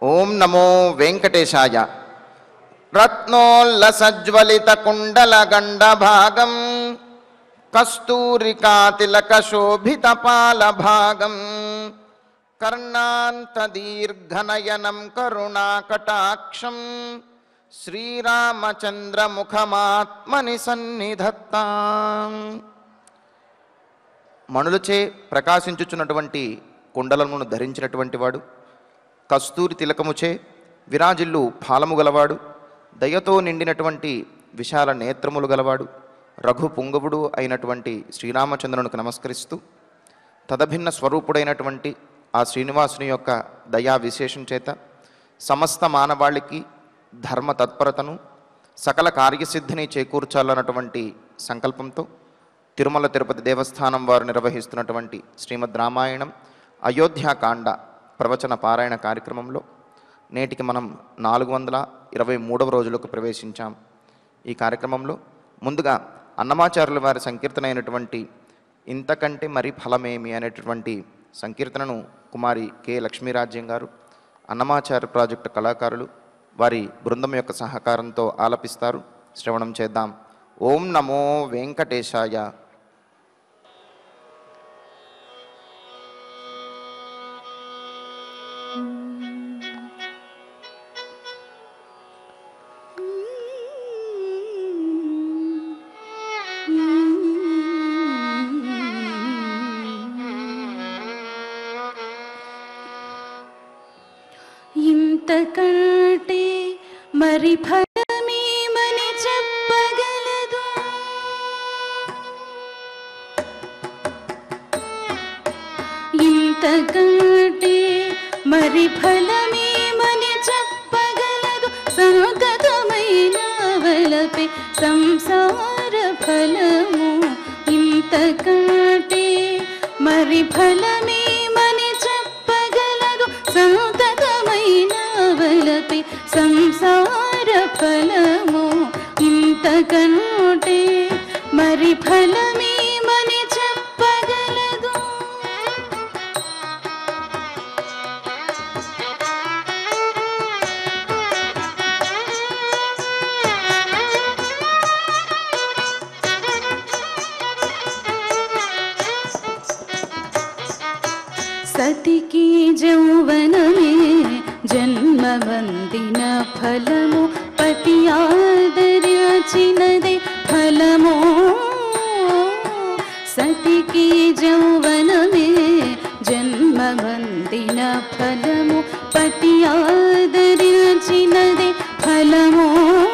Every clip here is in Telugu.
ఓం నమో వెంకటేశాయ రత్నోల్లసజ్వలిత కుండల గండ భాగం కస్తూరికా తిలక శోభిత పాల భాగం కర్ణాంత దీర్ఘనయనం కరుణాకటాక్షం శ్రీరామచంద్రముఖమాత్మని సన్నిధత్తాం మణులచే ప్రకాశించుచున్నటువంటి కుండలమును ధరించినటువంటి వాడు కస్తూరి తిలకముచే విరాజిల్లు ఫాలము గలవాడు దయతో నిండినటువంటి విశాల నేత్రములు గలవాడు రఘు పుంగవుడు అయినటువంటి శ్రీరామచంద్రునికి నమస్కరిస్తూ తదభిన్న స్వరూపుడైనటువంటి ఆ శ్రీనివాసుని యొక్క దయా విశేషం చేత సమస్త మానవాళికి ధర్మ తత్పరతను సకల కార్యసిద్ధిని చేకూర్చాలన్నటువంటి సంకల్పంతో తిరుమల తిరుపతి దేవస్థానం వారు నిర్వహిస్తున్నటువంటి శ్రీమద్ రామాయణం అయోధ్యాకాండ ప్రవచన పారాయణ కార్యక్రమంలో నేటికి మనం నాలుగు వందల ఇరవై మూడవ రోజులకు ప్రవేశించాం ఈ కార్యక్రమంలో ముందుగా అన్నమాచార్యుల వారి సంకీర్తన అయినటువంటి ఇంతకంటే మరి ఫలమేమి అనేటటువంటి సంకీర్తనను కుమారి కె లక్ష్మీరాజ్యం గారు అన్నమాచార్య ప్రాజెక్టు కళాకారులు వారి బృందం యొక్క సహకారంతో ఆలపిస్తారు శ్రవణం చేద్దాం ఓం నమో వెంకటేశాయ ఇంతకంటే మరి ఫలమేమని చెప్పగలదు ఇంతకంటే మరి ఫలమేమని చెప్పగలదు సంగతమైన వలపే సంసార ఫలము ఇంతకంటే మరి ఫలమేమని చెప్పగలదు సంతతమైన వలపే సంసార ఫలము ఇంతకంటే మరి ఫలమేమని చెప్పగలదు సతికి జౌవనమే జన్మవందిన ఫలము పతి ఆదర్యాచినదే ఫలము సతికి జౌవనమే జన్మవందిన ఫలము పతి ఆదర్యాచినదే ఫలము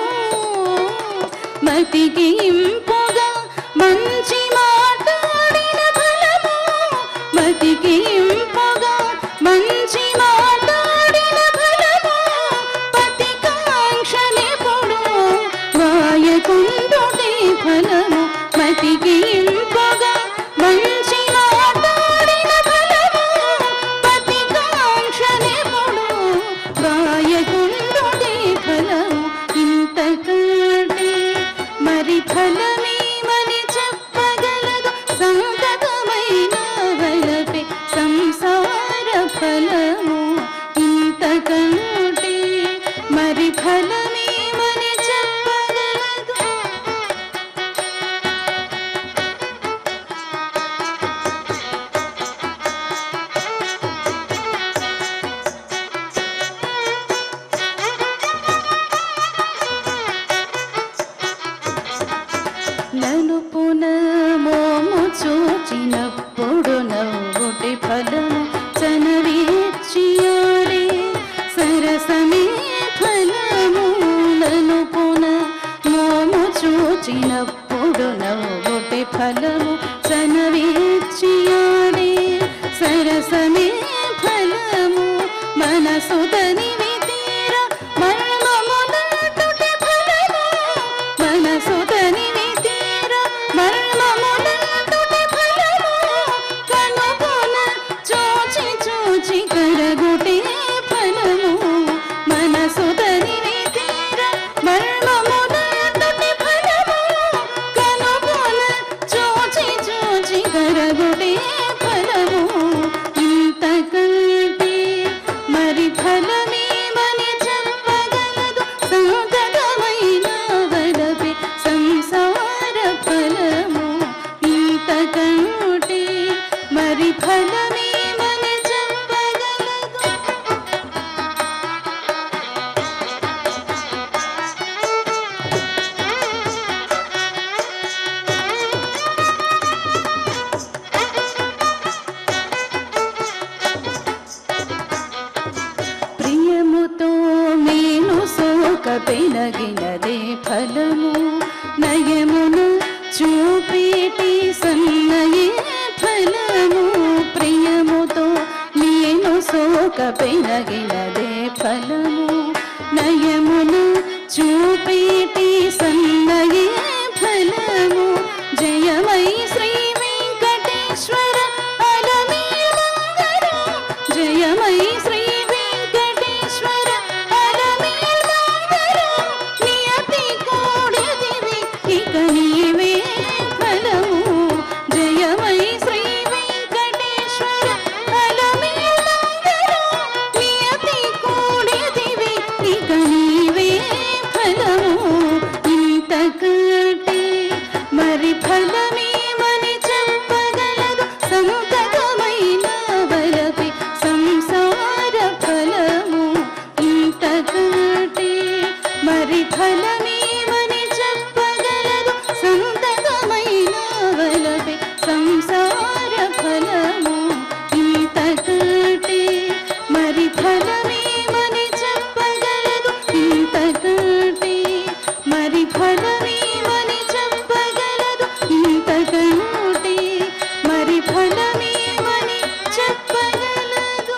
మతికి ఇంపుగా మంచి మాట్లాడిన ఫలము మతికి ఇంపుగా మంచి మాట్లాడిన ఫలము పతి కాంక్షనెప్పుడు వాయకుండుటే ఫలము మతికి ఇంపుగా మంచి మాట్లాడిన ఫలము పతి కాంక్షనెప్పుడు వాయకుండుటే ఫలము ఇంతకంటే మరి ఫలమేమని చెప్పగలదు సంగతమైన వలపే సంసార ఫలము ఇంతకంటే మరి ఫలమేమని చెప్పగలదు నలుపున మోము చూచినప్పుడు నవ్వుటి ఫలము చనవేచ్చియాడే సరసమే ఫలము నలుపున మోము చూచినప్పుడు నవ్వుటి ఫలము చనవేచ్చియాడే సరసమే ఫలము మనసు తనివి తీర మర్మమునటుటి ఫలము మనసు తనివి తీర మర్మమునటుటి ఫలము కనుకొన చూచి చూచి కరగుటే ఫలము మనసు తనివి తీర మర్మమునటుటి ఫలము కనుకొన చూచి చూచి కరగుటే ఫలము ఇంతకంటే మరి ఫలమే పెనగినదే ఫలము నయమును చూపేటి సన్నయే ఫలము ప్రియముతో నేను సోక పెనగినదే ఫలము నయమును చూపేటి సన్నయే ఫలము జయమై శ్రీ వెంకటేశ్వర అలమేలంగర జయమై శ్రీ వెంకటేశ్వర అలమేలంగర నియతి కూడిదివి ఇక నీవే ఫలము జయమై శ్రీ వెంకటేశ్వర అలమేలంగర నియతి కూడిదివి ఇక నీవే ఫలము ఇంతకంటే మరి ఫలమేమని చెప్పగలదు సంతకమైన వలపి సంసార ఫలము ఇంతకంటే మరి ఫలమేమని చెప్పగలదు సంతకమైన వలపి సంసార ఫలము ఇంతకంటే మరి ఫలమేమని చెప్పగలదు ఇంతకంటే మరి ఫలమేమని చెప్పగలదు ఇంతకంటే మరి ఫలమేమని చెప్పగలదు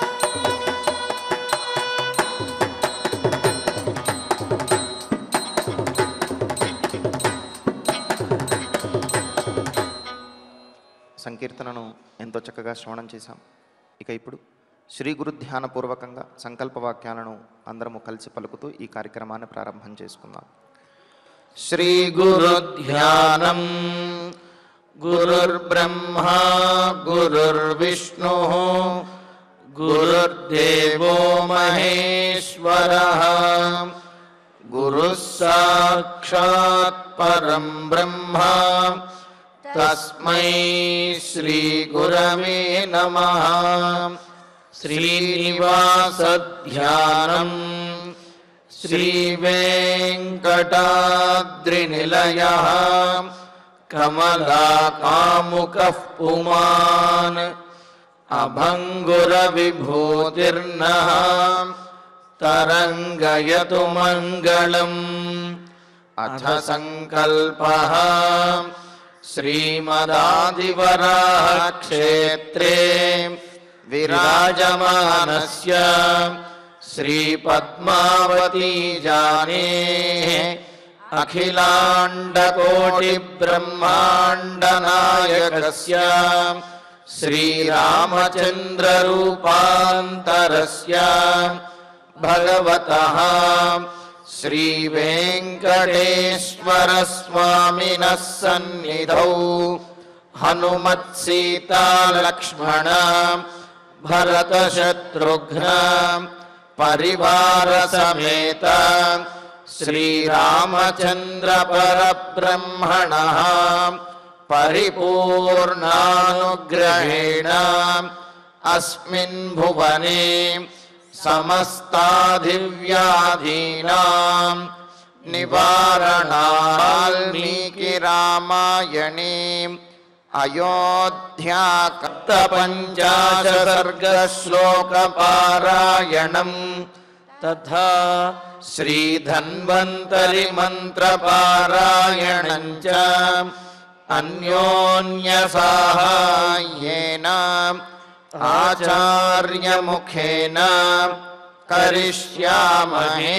సంకీర్తనను ఎంతో చక్కగా శ్రవణం చేశాం ఇక ఇప్పుడు శ్రీ గురు ధ్యానపూర్వకంగా సంకల్ప వాక్యాలను అందరము కలిసి పలుకుతూ ఈ కార్యక్రమాన్ని ప్రారంభం చేసుకుందాం శ్రీ గురు ధ్యానం గురుర్బ్రహ్మా గురుర్విష్ణు గురుర్దేవో మహేశ్వర గురు సాక్షాత్ పరం బ్రహ్మ తస్మై శ్రీ గురవే నమ శ్రీనివాసధ్యానం శ్రీవేంకటాద్రినిలయ కమలాకాముకః పుమాన్ అభంగురవిభూతిర్నః तरङ्गयतु मङ्गलम् अथ सङ्कल्पः श्रीमदादिवराक्षेत्रे विराजमानस्य श्रीपद्मावती जानेः अखिलाण्डकोटिब्रह्माण्डनायकस्य श्रीरामचन्द्ररूपान्तरस्य भगवतः श्रीवेङ्कटेश्वरस्वामिनः सन्निधौ हनुमत्सीतालक्ष्मण भरतशत्रुघ्न परिवारसमेत श्रीरामचन्द्रपरब्रह्मणः परिपूर्णानुग्रहेण अस्मिन् भुवने समस्ताधिव्याधीनां निवारणाल्मीकिरामायणे अयोध्याकप्तपञ्चाशसर्गश्लोकपारायणम् तथा श्रीधन्वन्तरिमन्त्रपारायणम् च अन्योन्यसाहाय्येन आचार्यमुखेन करिष्यामहे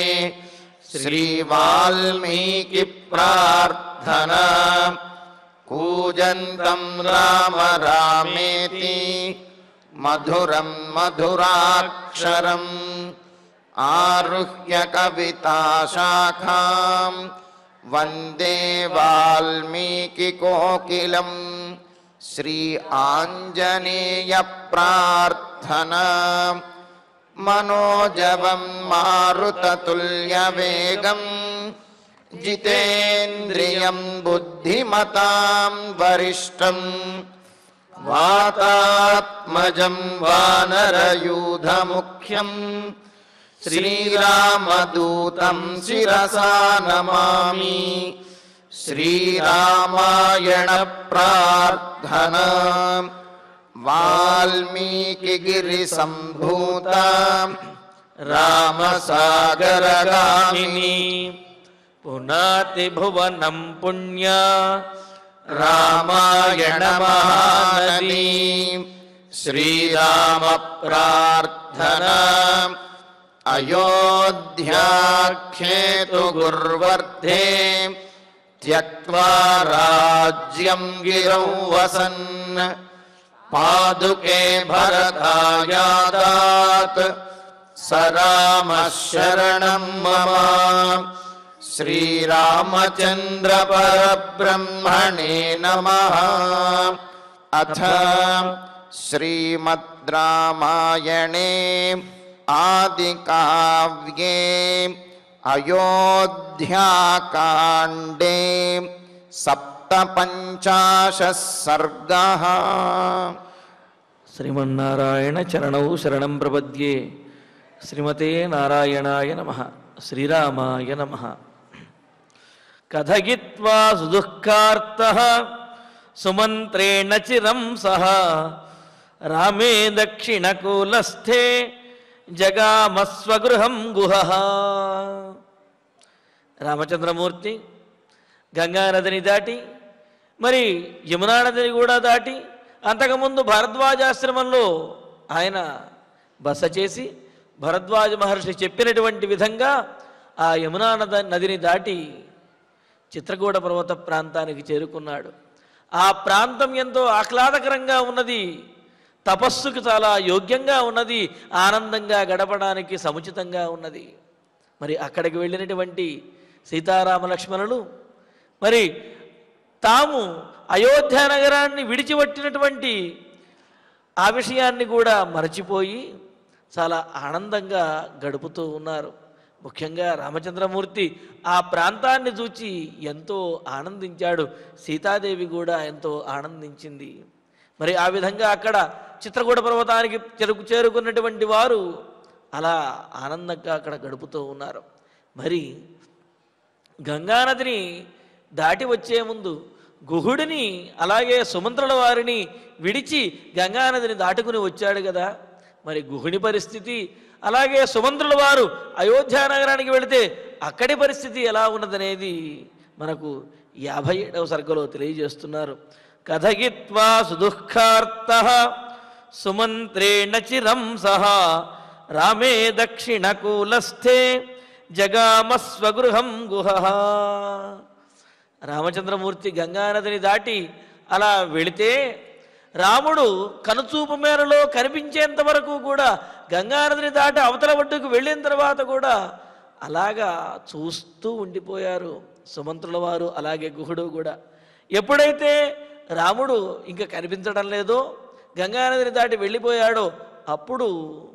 श्रीवाल्मीकिप्रार्थना कूजन्तं राम रामेति मधुरं मधुराक्षरम् आरुह्य कविताशाखां वन्दे वाल्मीकिकोकिलम् श्री आञ्जनेयप्रार्थना मनोजवं मारुततुल्यवेगम् जितेन्द्रियं बुद्धिमतां वरिष्ठम् वातात्मजं वानरयूधमुख्यम् श्रीरामदूतं शिरसा नमामि श्रीरामायणप्रार्थना वाल्मीकिगिरिसम्भूता రామసాగరగామిని పునాతి భువనం పుణ్య రామాయణ మహానది శ్రీరామ ప్రార్థన అయోధ్యాఖ్యేతు గుర్వర్ధే త్యక్వా రాజ్యం గిరౌ వసన్ పాదుకే భరతాయాదాత్ స రామ శరణం మమ శ్రీరామచంద్ర పరబ్రహ్మణే నమ అథ శ్రీమద్ రామాయణే ఆదికావ్యే అయోధ్యాకాండే సప్తపంచాశः సర్గः శ్రీమన్నారాయణ చరణౌ శరణం ప్రపద్యే శ్రీమతే నారాయణాయ నమ శ్రీరామాయ నమ కథగిత్వా సుదుఃఖార్త సుమంత్రేణ చిరం సహ రామే దక్షిణకూలస్థే జగామస్వగృహం గుహ రామచంద్రమూర్తి గంగానదిని దాటి మరి యమునా నదిని కూడా దాటి అంతకుముందు భరద్వాజాశ్రమంలో ఆయన బస చేసి భరద్వాజ మహర్షి చెప్పినటువంటి విధంగా ఆ యమునా నద నదిని దాటి చిత్రకూట పర్వత ప్రాంతానికి చేరుకున్నాడు ఆ ప్రాంతం ఎంతో ఆహ్లాదకరంగా ఉన్నది తపస్సుకు చాలా యోగ్యంగా ఉన్నది ఆనందంగా గడపడానికి సముచితంగా ఉన్నది మరి అక్కడికి వెళ్ళినటువంటి సీతారామ లక్ష్మణులు మరి తాము అయోధ్య నగరాన్ని విడిచిపెట్టినటువంటి ఆ విషయాన్ని కూడా మరచిపోయి చాలా ఆనందంగా గడుపుతూ ఉన్నారు ముఖ్యంగా రామచంద్రమూర్తి ఆ ప్రాంతాన్ని చూచి ఎంతో ఆనందించాడు సీతాదేవి కూడా ఎంతో ఆనందించింది మరి ఆ విధంగా అక్కడ చిత్రకూట పర్వతానికి చెరుకు చేరుకున్నటువంటి వారు అలా ఆనందంగా అక్కడ గడుపుతూ ఉన్నారు మరి గంగానదిని దాటి వచ్చే ముందు గుహుడిని అలాగే సుమంత్రుల వారిని విడిచి గంగానదిని దాటుకుని వచ్చాడు కదా మరి గుహుని పరిస్థితి అలాగే సుమంత్రుల వారు అయోధ్య నగరానికి వెళితే అక్కడి పరిస్థితి ఎలా ఉన్నదనేది మనకు యాభై ఏడవ సర్గలో తెలియజేస్తున్నారు కథగిత్వా సుదుఃఖార్త సుమంత్రేణ చిరం సహ రామే దక్షిణకూలస్థే జగామస్వగృహం గుహ రామచంద్రమూర్తి గంగానదిని దాటి అలా వెళితే రాముడు కనుచూపు మేరలో కనిపించేంత వరకు కూడా గంగానదిని దాటి అవతల ఒడ్డుకు వెళ్ళిన తర్వాత కూడా అలాగా చూస్తూ ఉండిపోయారు సుమంత్రుల వారు అలాగే గుహుడు కూడా ఎప్పుడైతే రాముడు ఇంకా కనిపించడం లేదో గంగానదిని దాటి వెళ్ళిపోయాడో అప్పుడు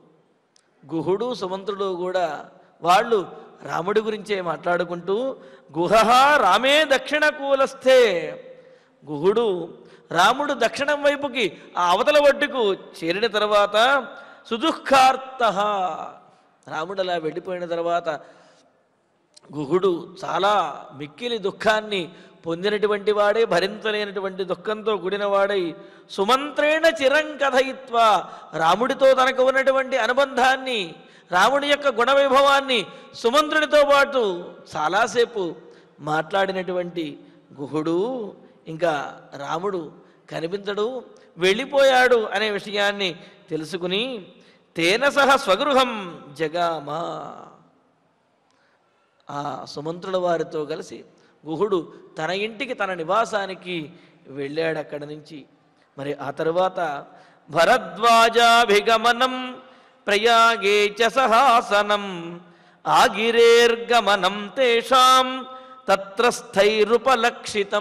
గుహుడు సుమంత్రుడు కూడా వాళ్ళు రాముడి గురించే మాట్లాడుకుంటూ గుహ రామే దక్షిణ కూలస్థే గుహుడు రాముడు దక్షిణం వైపుకి ఆ అవతల ఒడ్డుకు చేరిన తర్వాత సుదుఃఖార్త రాముడు అలా వెళ్ళిపోయిన తర్వాత గుహుడు చాలా మిక్కిలి దుఃఖాన్ని పొందినటువంటి వాడే భరించలేనటువంటి దుఃఖంతో కూడిన వాడై సుమంత్రేణ చిరం కథయిత్వా రాముడితో తనకు ఉన్నటువంటి అనుబంధాన్ని రాముడి యొక్క గుణ వైభవాన్ని సుమంత్రునితో పాటు చాలాసేపు మాట్లాడినటువంటి గుహుడు ఇంకా రాముడు కనిపించడు వెళ్ళిపోయాడు అనే విషయాన్ని తెలుసుకుని తేన సహ స్వగృహం జగామా ఆ సుమంత్రుల వారితో కలిసి గుహుడు తన ఇంటికి తన నివాసానికి వెళ్ళాడు అక్కడి నుంచి మరి ఆ తరువాత భరద్వాజాభిగమనం ప్రయాగే చ సహాసనం ఆగిరేర్గమనం తేషాం తత్ర స్థైరుపలక్షితం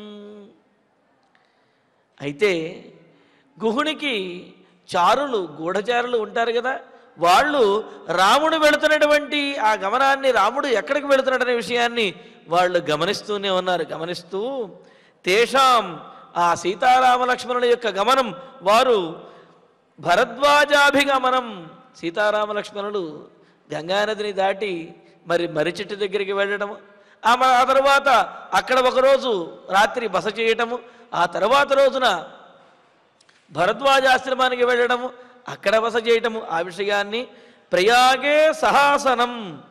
అయితే గుహునికి చారులు గూఢచారులు ఉంటారు కదా వాళ్ళు రాముడు వెళుతున్నటువంటి ఆ గమనాన్ని రాముడు ఎక్కడికి వెళుతున్నాడనే విషయాన్ని వాళ్ళు గమనిస్తూనే ఉన్నారు గమనిస్తూ తేషాం ఆ సీతారామ లక్ష్మణుల యొక్క గమనం వారు భరద్వాజాభిగమనం సీతారామ లక్ష్మణులు గంగానదిని దాటి మరి మర్రి చెట్టు దగ్గరికి వెళ్ళడం ఆ మ- ఆ తర్వాత అక్కడ ఒకరోజు రాత్రి బస చేయటము ఆ తర్వాత రోజున భరద్వాజాశ్రమానికి వెళ్ళడము అక్కడ బస చేయటము ఆ విషయాన్ని ప్రయాగే సహాసనం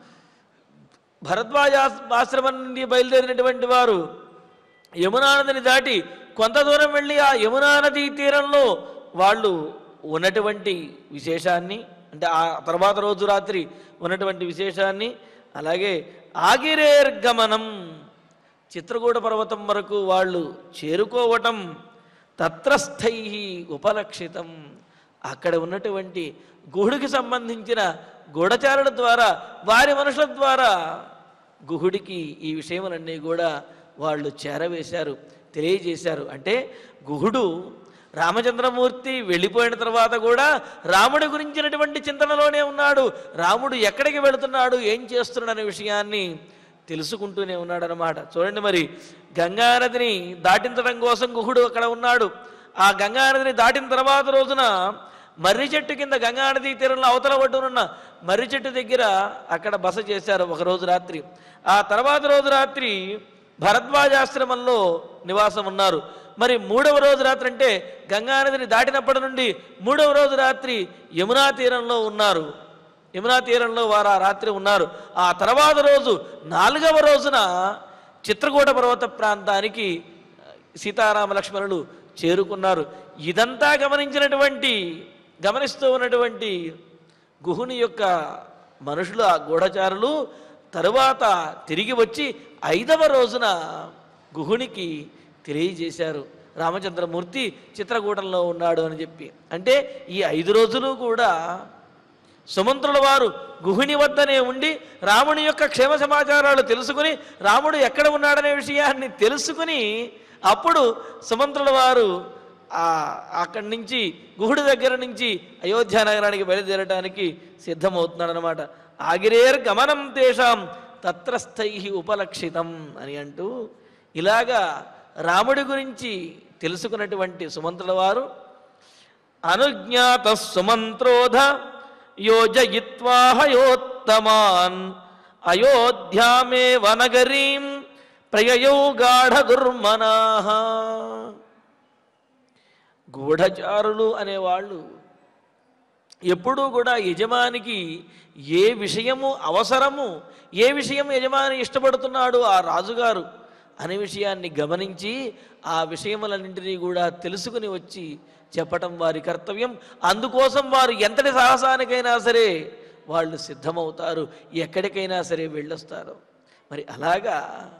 భరద్వాజ ఆశ్రమం నుండి బయలుదేరినటువంటి వారు యమునా నదిని దాటి కొంత దూరం వెళ్ళి ఆ యమునా నదీ తీరంలో వాళ్ళు ఉన్నటువంటి విశేషాన్ని అంటే ఆ తర్వాత రోజు రాత్రి ఉన్నటువంటి విశేషాన్ని అలాగే ఆగిరేర్గమనం చిత్రకూట పర్వతం వరకు వాళ్ళు చేరుకోవటం తత్రస్థై ఉపలక్షితం అక్కడ ఉన్నటువంటి గుహుడికి సంబంధించిన గూఢచారుల ద్వారా వారి మనుషుల ద్వారా గుహుడికి ఈ విషయములన్నీ కూడా వాళ్ళు చేరవేశారు తెలియజేశారు అంటే గుహుడు రామచంద్రమూర్తి వెళ్ళిపోయిన తర్వాత కూడా రాముడి గురించినటువంటి చింతనలోనే ఉన్నాడు రాముడు ఎక్కడికి వెళుతున్నాడు ఏం చేస్తున్నాడు అనే విషయాన్ని తెలుసుకుంటూనే ఉన్నాడు అనమాట చూడండి మరి గంగానదిని దాటించడం కోసం గుహుడు అక్కడ ఉన్నాడు ఆ గంగానదిని దాటిన తర్వాత రోజున మర్రి చెట్టు కింద గంగానది తీరంలో అవతల ఒడ్డునున్న మర్రి చెట్టు దగ్గర అక్కడ బస చేశారు ఒక రోజు రాత్రి ఆ తర్వాత రోజు రాత్రి భరద్వాజాశ్రమంలో నివాసం ఉన్నారు మరి మూడవ రోజు రాత్రి అంటే గంగానదిని దాటినప్పటి నుండి మూడవ రోజు రాత్రి యమునా తీరంలో ఉన్నారు యమునా తీరంలో వారు ఆ రాత్రి ఉన్నారు ఆ తర్వాత రోజు నాలుగవ రోజున చిత్రకూట పర్వత ప్రాంతానికి సీతారామ లక్ష్మణులు చేరుకున్నారు ఇదంతా గమనించినటువంటి గమనిస్తూ ఉన్నటువంటి గుహుని యొక్క మనుషులు ఆ గూఢచారులు తరువాత తిరిగి వచ్చి ఐదవ రోజున గుహునికి తెలియజేశారు రామచంద్రమూర్తి చిత్రకూటంలో ఉన్నాడు అని చెప్పి అంటే ఈ ఐదు రోజులు కూడా సుమంత్రుల వారు గుహుని వద్దనే ఉండి రాముని యొక్క క్షేమ సమాచారాలు తెలుసుకుని రాముడు ఎక్కడ ఉన్నాడనే విషయాన్ని తెలుసుకుని అప్పుడు సుమంత్రుల వారు ఆ అక్కడి నుంచి గుహుడి దగ్గర నుంచి అయోధ్య నగరానికి బయలుదేరడానికి సిద్ధమవుతున్నాడనమాట ఆగిరేర్ గమనం తేషాం తత్రస్థై ఉపలక్షితం అని అంటూ ఇలాగా రాముడి గురించి తెలుసుకున్నటువంటి సుమంత్రుల వారు అనుజ్ఞాత సుమంత్రోధ యోజయిత్వాహయోత్తమాన్ అయోధ్యామే వనగరీం ప్రయయౌ గాఢ దుర్మనాహ గూఢచారులు అనేవాళ్ళు ఎప్పుడూ కూడా యజమానికి ఏ విషయము అవసరము ఏ విషయం యజమాని ఇష్టపడుతున్నాడు ఆ రాజుగారు అనే విషయాన్ని గమనించి ఆ విషయములన్నింటినీ కూడా తెలుసుకుని వచ్చి చెప్పటం వారి కర్తవ్యం అందుకోసం వారు ఎంతటి సాహసానికైనా సరే వాళ్ళు సిద్ధమవుతారు ఎక్కడికైనా సరే వెళ్ళొస్తారు మరి అలాగా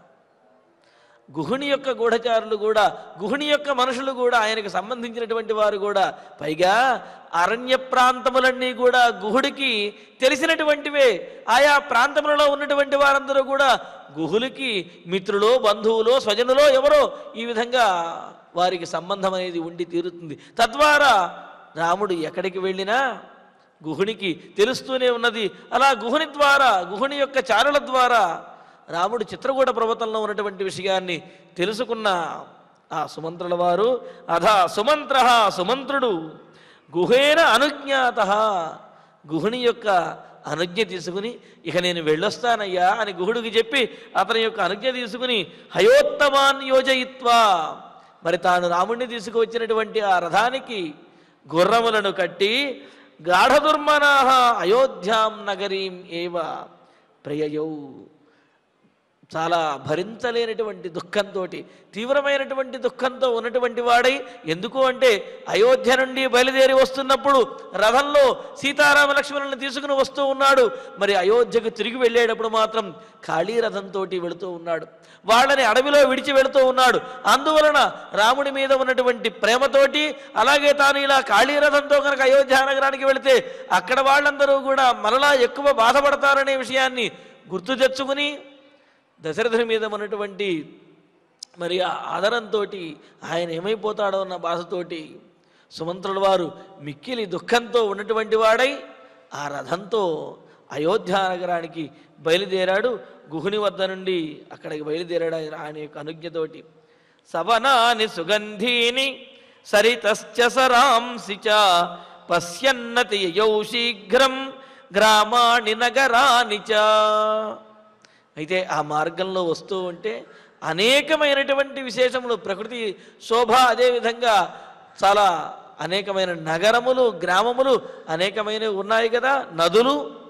గుహుని యొక్క గూఢచారులు కూడా గుహుని యొక్క మనుషులు కూడా ఆయనకు సంబంధించినటువంటి వారు కూడా పైగా అరణ్య ప్రాంతములన్నీ కూడా గుహుడికి తెలిసినటువంటివే ఆయా ప్రాంతములలో ఉన్నటువంటి వారందరూ కూడా గుహులకి మిత్రులో బంధువులో స్వజనులో ఎవరో ఈ విధంగా వారికి సంబంధం అనేది ఉండి తీరుతుంది తద్వారా రాముడు ఎక్కడికి వెళ్ళినా గుహునికి తెలుస్తూనే ఉన్నది అలా గుహుని ద్వారా గుహుని యొక్క చారుల ద్వారా రాముడు చిత్రకూట పర్వతంలో ఉన్నటువంటి విషయాన్ని తెలుసుకున్న ఆ సుమంత్రుల వారు అధా సుమంత్ర సుమంత్రుడు గుహేన అనుజ్ఞాత గుహుని యొక్క అనుజ్ఞ తీసుకుని ఇక నేను వెళ్ళొస్తానయ్యా అని గుహుడికి చెప్పి అతని యొక్క అనుజ్ఞ తీసుకుని హయోత్తమాన్ యోజయిత్వా మరి తాను రాముడిని తీసుకువచ్చినటువంటి ఆ రథానికి గుర్రములను కట్టి గాఢదుర్మనాహ అయోధ్యాం నగరీం ఏవ ప్రయయౌ చాలా భరించలేనటువంటి దుఃఖంతో తీవ్రమైనటువంటి దుఃఖంతో ఉన్నటువంటి వాడై ఎందుకు అంటే అయోధ్య నుండి బయలుదేరి వస్తున్నప్పుడు రథంలో సీతారామ లక్ష్మణులను తీసుకుని వస్తూ ఉన్నాడు మరి అయోధ్యకు తిరిగి వెళ్ళేటప్పుడు మాత్రం ఖాళీ రథంతో వెళుతూ ఉన్నాడు వాళ్ళని అడవిలో విడిచి వెళుతూ ఉన్నాడు అందువలన రాముడి మీద ఉన్నటువంటి ప్రేమతోటి అలాగే తాను ఇలా ఖాళీ రథంతో కనుక అయోధ్య నగరానికి వెళితే అక్కడ వాళ్ళందరూ కూడా మరలా ఎక్కువ బాధపడతారనే విషయాన్ని గుర్తు తెచ్చుకుని దశరథుని మీద ఉన్నటువంటి మరి ఆ ఆదరంతో ఆయన ఏమైపోతాడో అన్న బాధతోటి సుమంత్రుల వారు మిక్కిలి దుఃఖంతో ఉన్నటువంటి వాడై ఆ రథంతో అయోధ్య నగరానికి బయలుదేరాడు గుహుని వద్ద నుండి అక్కడికి బయలుదేరాడు ఆయన ఆయన యొక్క అనుజ్ఞతోటి సవనాని సుగంధీని సరితశ్చ సరాంసి చ పశ్యన్నతి యయౌ శీఘ్రం గ్రామాణి నగరాని చ అయితే ఆ మార్గంలో వస్తూ ఉంటే అనేకమైనటువంటి విశేషములు ప్రకృతి శోభ అదేవిధంగా చాలా అనేకమైన నగరములు గ్రామములు అనేకమైనవి ఉన్నాయి కదా నదులు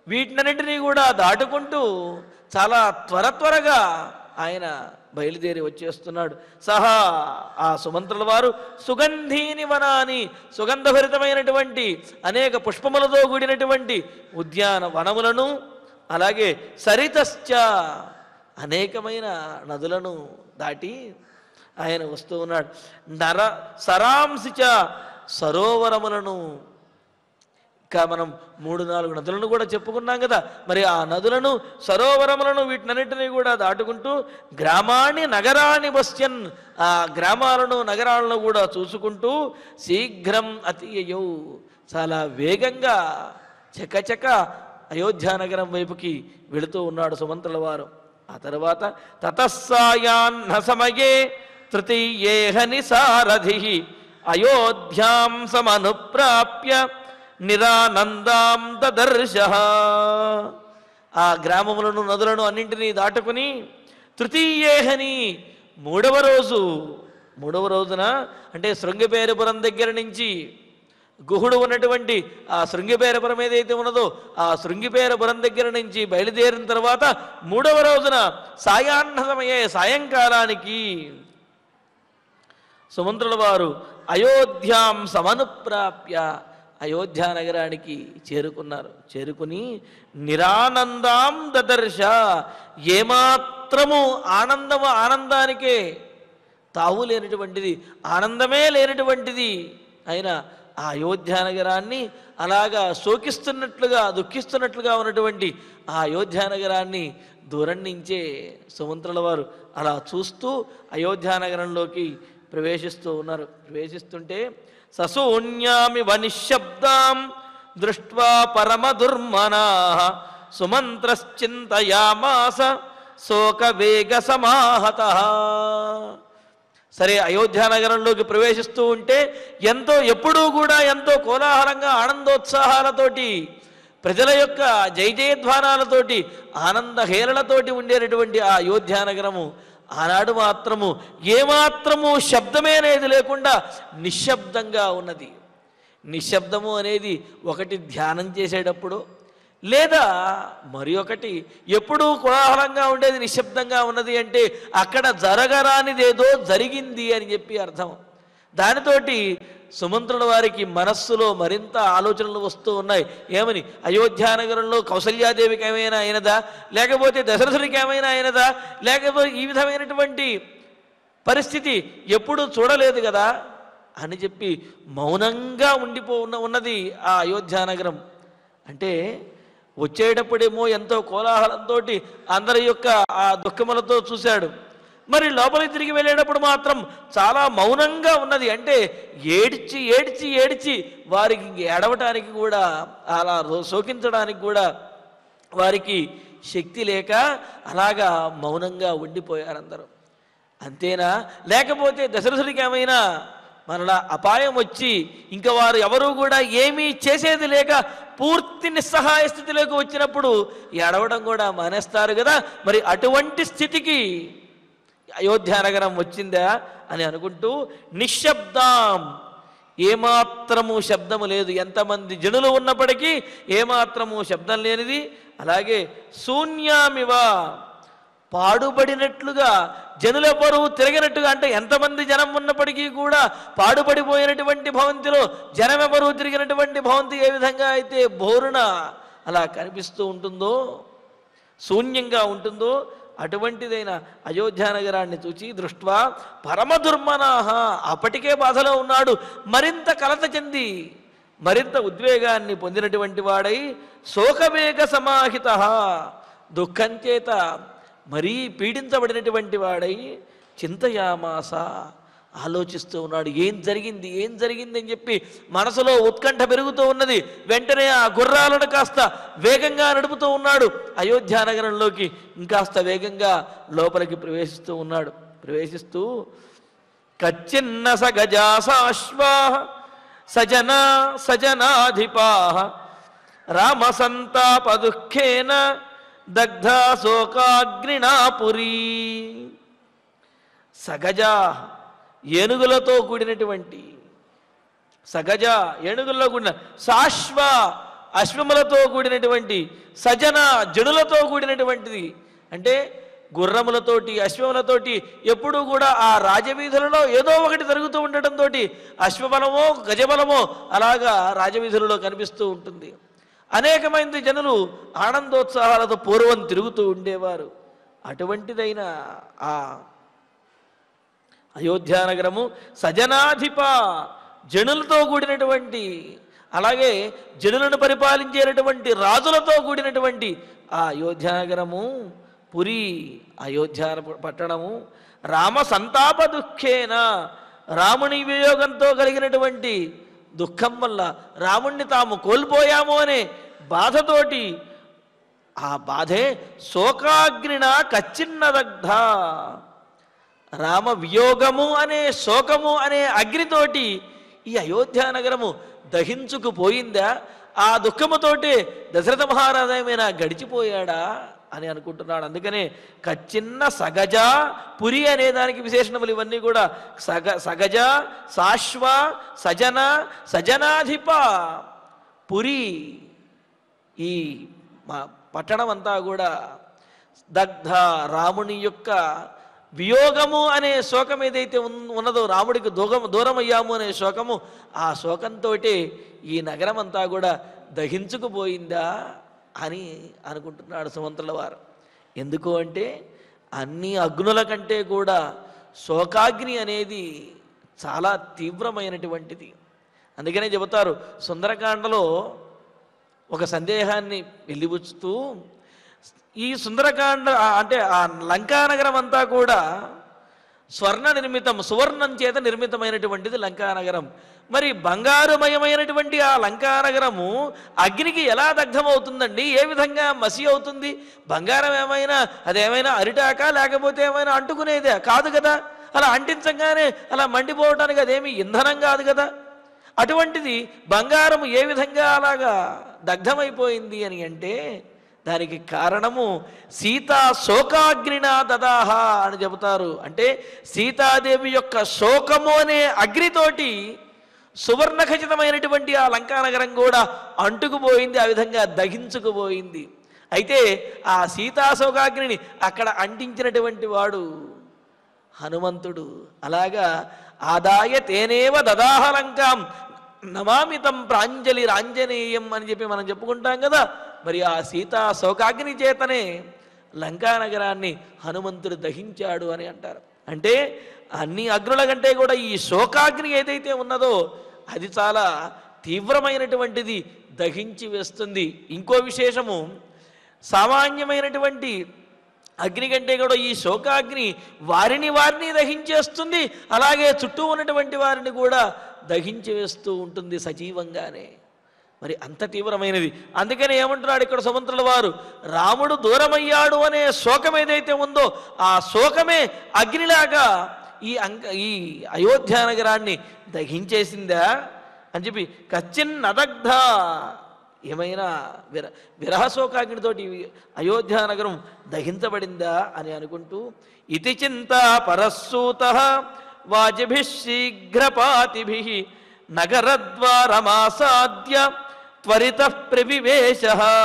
వీటినన్నింటినీ కూడా దాటుకుంటూ చాలా త్వర త్వరగా ఆయన బయలుదేరి వచ్చేస్తున్నాడు సహా ఆ సుమంత్రుల వారు సుగంధీని వనాని సుగంధభరితమైనటువంటి అనేక పుష్పములతో కూడినటువంటి ఉద్యాన వనములను అలాగే సరితశ్చ అనేకమైన నదులను దాటి ఆయన వస్తూ ఉన్నాడు నర సరాంశిచ సరోవరములను ఇంకా మనం మూడు నాలుగు నదులను కూడా చెప్పుకున్నాం కదా మరి ఆ నదులను సరోవరములను వీటినన్నిటినీ కూడా దాటుకుంటూ గ్రామాన్ని నగరాన్ని బస్యన్ ఆ గ్రామాలను నగరాలను కూడా చూసుకుంటూ శీఘ్రం అతియయౌ చాలా వేగంగా చకచక అయోధ్య నగరం వైపుకి వెళుతూ ఉన్నాడు సుమంత్రుల వారు ఆ తర్వాత తతస్సాయాన్న సమయే తృతీయేహని సారథి అయోధ్యాం సమనుప్రాప్య నిరానందాం దదర్శ ఆ గ్రామములను నదులను అన్నింటినీ దాటుకుని తృతీయేహని మూడవ రోజు మూడవ రోజున అంటే శృంగపేరుపురం దగ్గర నుంచి గుహుడు ఉన్నటువంటి ఆ శృంగిపేరపురం ఏదైతే ఉన్నదో ఆ శృంగిపేరపురం దగ్గర నుంచి బయలుదేరిన తర్వాత మూడవ రోజున సాయాహ్న సమయే సాయంకాలానికి సుమంత్రుల వారు అయోధ్యాం సమనుప్రాప్య అయోధ్య నగరానికి చేరుకున్నారు చేరుకుని నిరానందాం దదర్శ ఏమాత్రము ఆనందము ఆనందానికే తావు లేనటువంటిది ఆనందమే లేనటువంటిది అయినా ఆ అయోధ్య నగరాన్ని అలాగా శోకిస్తున్నట్లుగా దుఃఖిస్తున్నట్లుగా ఉన్నటువంటి ఆ అయోధ్య నగరాన్ని దూరం నుంచే సుమంత్రుల వారు అలా చూస్తూ అయోధ్య నగరంలోకి ప్రవేశిస్తూ ఉన్నారు ప్రవేశిస్తుంటే సశూన్యామి వనిశబ్దాం దృష్ట్వా పరమ దుర్మనా సుమంత్రశ్చింతయామాస శోక వేగ సమాహత సరే అయోధ్య నగరంలోకి ప్రవేశిస్తూ ఉంటే ఎంతో ఎప్పుడూ కూడా ఎంతో కోలాహలంగా ఆనందోత్సాహాలతోటి ప్రజల యొక్క జై జయధ్వానాలతోటి ఆనంద హేళలతోటి ఉండేటటువంటి ఆ అయోధ్య నగరము ఆనాడు మాత్రము ఏమాత్రము శబ్దమే అనేది లేకుండా నిశ్శబ్దంగా ఉన్నది నిశ్శబ్దము అనేది ఒకటి ధ్యానం చేసేటప్పుడు లేదా మరి ఒకటి ఎప్పుడూ కోలాహలంగా ఉండేది నిశ్శబ్దంగా ఉన్నది అంటే అక్కడ జరగరానిదేదో జరిగింది అని చెప్పి అర్థం దానితోటి సుమంత్రుల వారికి మనస్సులో మరింత ఆలోచనలు వస్తూ ఉన్నాయి ఏమని అయోధ్యానగరంలో కౌసల్యాదేవికి ఏమైనా అయినదా లేకపోతే దశరథుడికి ఏమైనా అయినదా లేకపోతే ఈ విధమైనటువంటి పరిస్థితి ఎప్పుడూ చూడలేదు కదా అని చెప్పి మౌనంగా ఉండిపో ఉన్న ఉన్నది ఆ అయోధ్యానగరం అంటే వచ్చేటప్పుడేమో ఎంతో కోలాహలంతో అందరి యొక్క ఆ దుఃఖములతో చూశాడు మరి లోపలికి తిరిగి వెళ్ళేటప్పుడు మాత్రం చాలా మౌనంగా ఉన్నది అంటే ఏడ్చి ఏడ్చి ఏడ్చి వారికి ఇంక ఏడవటానికి కూడా అలా రో- శోకించడానికి కూడా వారికి శక్తి లేక అలాగా మౌనంగా ఉండిపోయారు అందరూ అంతేనా లేకపోతే దశరథుడికి ఏమైనా మరలా అపాయం వచ్చి ఇంకా వారు ఎవరు కూడా ఏమీ చేసేది లేక పూర్తి నిస్సహాయ స్థితిలోకి వచ్చినప్పుడు ఏడవడం కూడా మానేస్తారు కదా మరి అటువంటి స్థితికి అయోధ్య నగరం వచ్చిందా అని అనుకుంటూ నిశ్శబ్దం ఏమాత్రము శబ్దము లేదు ఎంతమంది జనులు ఉన్నప్పటికీ ఏమాత్రము శబ్దం లేనిది అలాగే శూన్యామివ పాడుబడినట్లుగా జనులెవ్వరూ తిరగనట్టుగా అంటే ఎంతమంది జనం ఉన్నప్పటికీ కూడా పాడుపడిపోయినటువంటి భవంతిలో జనమెవరూ తిరిగినటువంటి భవంతి ఏ విధంగా అయితే బోరున అలా కనిపిస్తూ ఉంటుందో శూన్యంగా ఉంటుందో అటువంటిదైన అయోధ్య నగరాన్ని చూచి దృష్ట్వా పరమ దుర్మనాహ అప్పటికే బాధలో ఉన్నాడు మరింత కలత చెంది మరింత ఉద్వేగాన్ని పొందినటువంటి వాడై శోకవేగ సమాహిత దుఃఖం చేత మరీ పీడించబడినటువంటి వాడై చింతయామాస ఆలోచిస్తూ ఉన్నాడు ఏం జరిగింది ఏం జరిగింది అని చెప్పి మనసులో ఉత్కంఠ పెరుగుతూ ఉన్నది వెంటనే ఆ గుర్రాలను కాస్త వేగంగా నడుపుతూ ఉన్నాడు అయోధ్య నగరంలోకి ఇంకాస్త వేగంగా లోపలికి ప్రవేశిస్తూ ఉన్నాడు ప్రవేశిస్తూ కచ్చిన్న సగజాసాశ్వా సజన సజనాధిపా రామసంతాప దుఃఖేన దగ్ధ శోకాగ్నినాపురీ సగజ ఏనుగులతో కూడినటువంటి సగజ ఏనుగుల్లో కూడిన శాశ్వ అశ్వములతో కూడినటువంటి సజన జడులతో కూడినటువంటిది అంటే గుర్రములతోటి అశ్వములతోటి ఎప్పుడూ కూడా ఆ రాజవీధులలో ఏదో ఒకటి జరుగుతూ ఉండటంతో అశ్వబలమో గజబలమో అలాగా రాజవీధులలో కనిపిస్తూ ఉంటుంది అనేక మంది జనులు ఆనందోత్సాహాలతో పూర్వం తిరుగుతూ ఉండేవారు అటువంటిదైన ఆ అయోధ్యానగరము సజనాధిప జనులతో కూడినటువంటి అలాగే జనులను పరిపాలించేటటువంటి రాజులతో కూడినటువంటి ఆ అయోధ్యానగరము పురి అయోధ్య పట్టణము రామ సంతాప దుఃఖేన రాముని వియోగంతో కలిగినటువంటి దుఃఖం వల్ల రాముణ్ణి తాము కోల్పోయాము అనే బాధతోటి ఆ బాధే శోకాగ్నిన కచ్చిన్నదగ్ధ రామ వియోగము అనే శోకము అనే అగ్నితోటి ఈ అయోధ్య నగరము దహించుకుపోయిందా ఆ దుఃఖముతోటి దశరథ మహారాజు ఏమైనా గడిచిపోయాడా అని అనుకుంటున్నాడు అందుకనే కచ్చిన్న సగజ పురి అనే దానికి విశేషణములు ఇవన్నీ కూడా సగ సగజ సాశ్వ సజన సజనాధిప పురి ఈ మా పట్టణం అంతా కూడా దగ్ధ రాముని యొక్క వియోగము అనే శోకం ఏదైతే ఉన్- ఉన్నదో రాముడికి దూరం దూరం అయ్యాము అనే శోకము ఆ శోకంతో ఈ నగరం అంతా కూడా దహించుకుపోయిందా అని అనుకుంటున్నాడు సుమంత్రుల వారు ఎందుకు అంటే అన్ని అగ్నుల కంటే కూడా శోకాగ్ని అనేది చాలా తీవ్రమైనటువంటిది అందుకనే చెబుతారు సుందరకాండలో ఒక సందేహాన్ని వెళ్ళిపుచ్చుతూ ఈ సుందరకాండ ఆ- అంటే ఆ లంకానగరం అంతా కూడా స్వర్ణ నిర్మితం సువర్ణం చేత నిర్మితమైనటువంటిది లంకానగరం మరి బంగారుమయమైనటువంటి ఆ లంకానగరము అగ్నికి ఎలా దగ్ధమవుతుందండి ఏ విధంగా మసి అవుతుంది బంగారం ఏమైనా అదేమైనా అరిటాక లేకపోతే ఏమైనా అంటుకునేదే కాదు కదా అలా అంటించగానే అలా మండిపోవటానికి అదేమి ఇంధనం కాదు కదా అటువంటిది బంగారం ఏ విధంగా అలాగా దగ్ధమైపోయింది అని అంటే దానికి కారణము సీతా శోకాగ్నినా దదాహ అని చెబుతారు అంటే సీతాదేవి యొక్క శోకము అనే అగ్నితోటి సువర్ణ ఖచ్చితమైనటువంటి ఆ లంకానగరం కూడా అంటుకుపోయింది ఆ విధంగా దహించుకుపోయింది అయితే ఆ సీతా శోకాగ్నిని అక్కడ అంటించినటువంటి వాడు హనుమంతుడు అలాగా ఆదాయ తేనేవ దదాహలంకాం నమామితం ప్రాంజలి రాంజనేయం అని చెప్పి మనం చెప్పుకుంటాం కదా మరి ఆ సీతా శోకాగ్ని చేతనే లంకా నగరాన్ని హనుమంతుడు దహించాడు అని అంటారు అంటే అన్ని అగ్నుల కంటే కూడా ఈ శోకాగ్ని ఏదైతే ఉన్నదో అది చాలా తీవ్రమైనటువంటిది దహించి వేస్తుంది ఇంకో విశేషము సామాన్యమైనటువంటి అగ్ని కంటే కూడా ఈ శోకాగ్ని వారిని వారిని దహించేస్తుంది అలాగే చుట్టూ ఉన్నటువంటి వారిని కూడా దహించి వేస్తూ ఉంటుంది సజీవంగానే మరి అంత తీవ్రమైనది అందుకని ఏమంటున్నాడు ఇక్కడ సుమంత్రుల వారు రాముడు దూరమయ్యాడు అనే శోకం ఏదైతే ఉందో ఆ శోకమే అగ్నిలాగా ఈ అంక ఈ అయోధ్య నగరాన్ని దహించేసిందా అని చెప్పి కచ్చిన్ నదగ్ధ ఏమైనా విర విరహశోకాగ్నితోటి అయోధ్య నగరం దహించబడిందా అని అనుకుంటూ ఇతి చింత పరస్సూత వాజిభి శీఘ్రపాతిభి నగరద్వారమాసాద్య త్వరిత ప్రవివేశ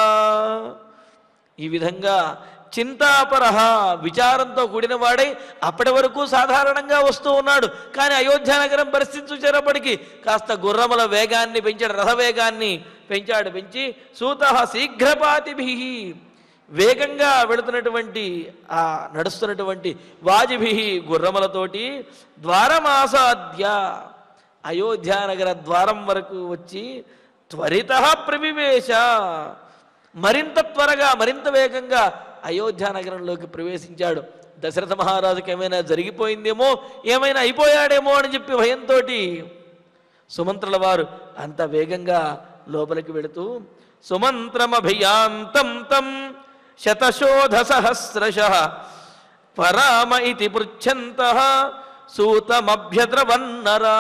ఈ విధంగా చింతాపరహ విచారంతో కూడిన వాడై అప్పటి వరకు సాధారణంగా వస్తూ ఉన్నాడు కానీ అయోధ్య నగరం పరిస్థితి చూసేటప్పటికి కాస్త గుర్రముల వేగాన్ని పెంచాడు రథవేగాన్ని పెంచాడు పెంచి సూత శీఘ్రపాతిభి వేగంగా వెళుతున్నటువంటి ఆ నడుస్తున్నటువంటి వాజిభి గుర్రములతోటి ద్వారమాసాద్య అయోధ్య నగర ద్వారం వరకు వచ్చి త్వరిత ప్రవివేశ మరింత త్వరగా మరింత వేగంగా అయోధ్య నగరంలోకి ప్రవేశించాడు దశరథ మహారాజుకి ఏమైనా జరిగిపోయిందేమో ఏమైనా అయిపోయాడేమో అని చెప్పి భయంతో సుమంత్రుల వారు అంత వేగంగా లోపలికి వెళుతూ సుమంత్రమభియాంతం తం శతశోధ సహస్రశ పరామ ఇది పృచ్ఛంత సూతమభ్యద్రవన్నరా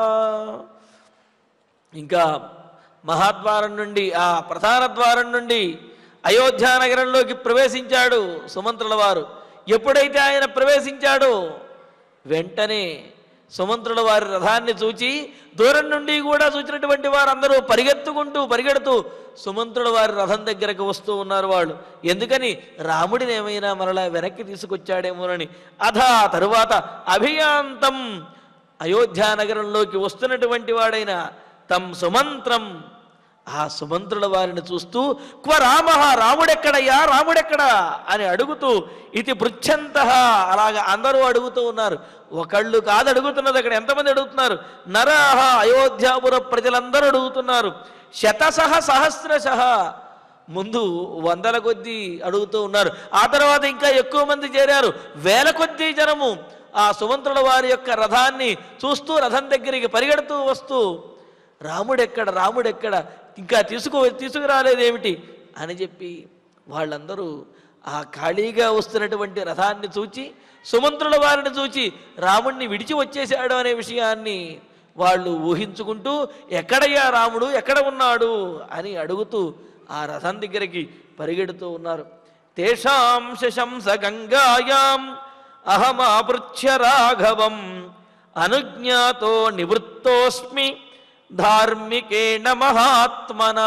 ఇంకా మహాద్వారం నుండి ఆ ప్రధాన ద్వారం నుండి అయోధ్య నగరంలోకి ప్రవేశించాడు సుమంత్రుల వారు ఎప్పుడైతే ఆయన ప్రవేశించాడో వెంటనే సుమంత్రుల వారి రథాన్ని చూచి దూరం నుండి కూడా చూచినటువంటి వారందరూ పరిగెత్తుకుంటూ పరిగెడుతూ సుమంత్రుల వారి రథం దగ్గరకు వస్తూ ఉన్నారు వాళ్ళు ఎందుకని రాముడిని ఏమైనా మరలా వెనక్కి తీసుకొచ్చాడేమోనని అధా తరువాత అభియాంతం అయోధ్యా నగరంలోకి వస్తున్నటువంటి వాడైన తం సుమంత్రం ఆ సుమంత్రుల వారిని చూస్తూ క్వ రామ రాముడెక్కడయ్యా రాముడెక్కడా అని అడుగుతూ ఇది పృచ్ఛంత అలాగా అందరూ అడుగుతూ ఉన్నారు ఒకళ్ళు కాదు అడుగుతున్నది అక్కడ ఎంతమంది అడుగుతున్నారు నరాహ అయోధ్యాపుర ప్రజలందరూ అడుగుతున్నారు శతసహ సహస్రశః ముందు వందల కొద్దీ అడుగుతూ ఉన్నారు ఆ తర్వాత ఇంకా ఎక్కువ మంది చేరారు వేల కొద్దీ జనము ఆ సుమంత్రుల వారి యొక్క రథాన్ని చూస్తూ రథం దగ్గరికి పరిగెడుతూ వస్తూ రాముడెక్కడ రాముడెక్కడ ఇంకా తీసుకు తీసుకురాలేదేమిటి అని చెప్పి వాళ్ళందరూ ఆ ఖాళీగా వస్తున్నటువంటి రథాన్ని చూచి సుమంత్రుల వారిని చూచి రాముణ్ణి విడిచి వచ్చేశాడు అనే విషయాన్ని వాళ్ళు ఊహించుకుంటూ ఎక్కడయ్యా రాముడు ఎక్కడ ఉన్నాడు అని అడుగుతూ ఆ రథం దగ్గరికి పరిగెడుతూ ఉన్నారు తేషాం శశంస గంగాయాం అహమాపృచ్ఛ రాఘవం అనుజ్ఞాతో నివృత్తోస్మి ధార్మికేణ మహాత్మనా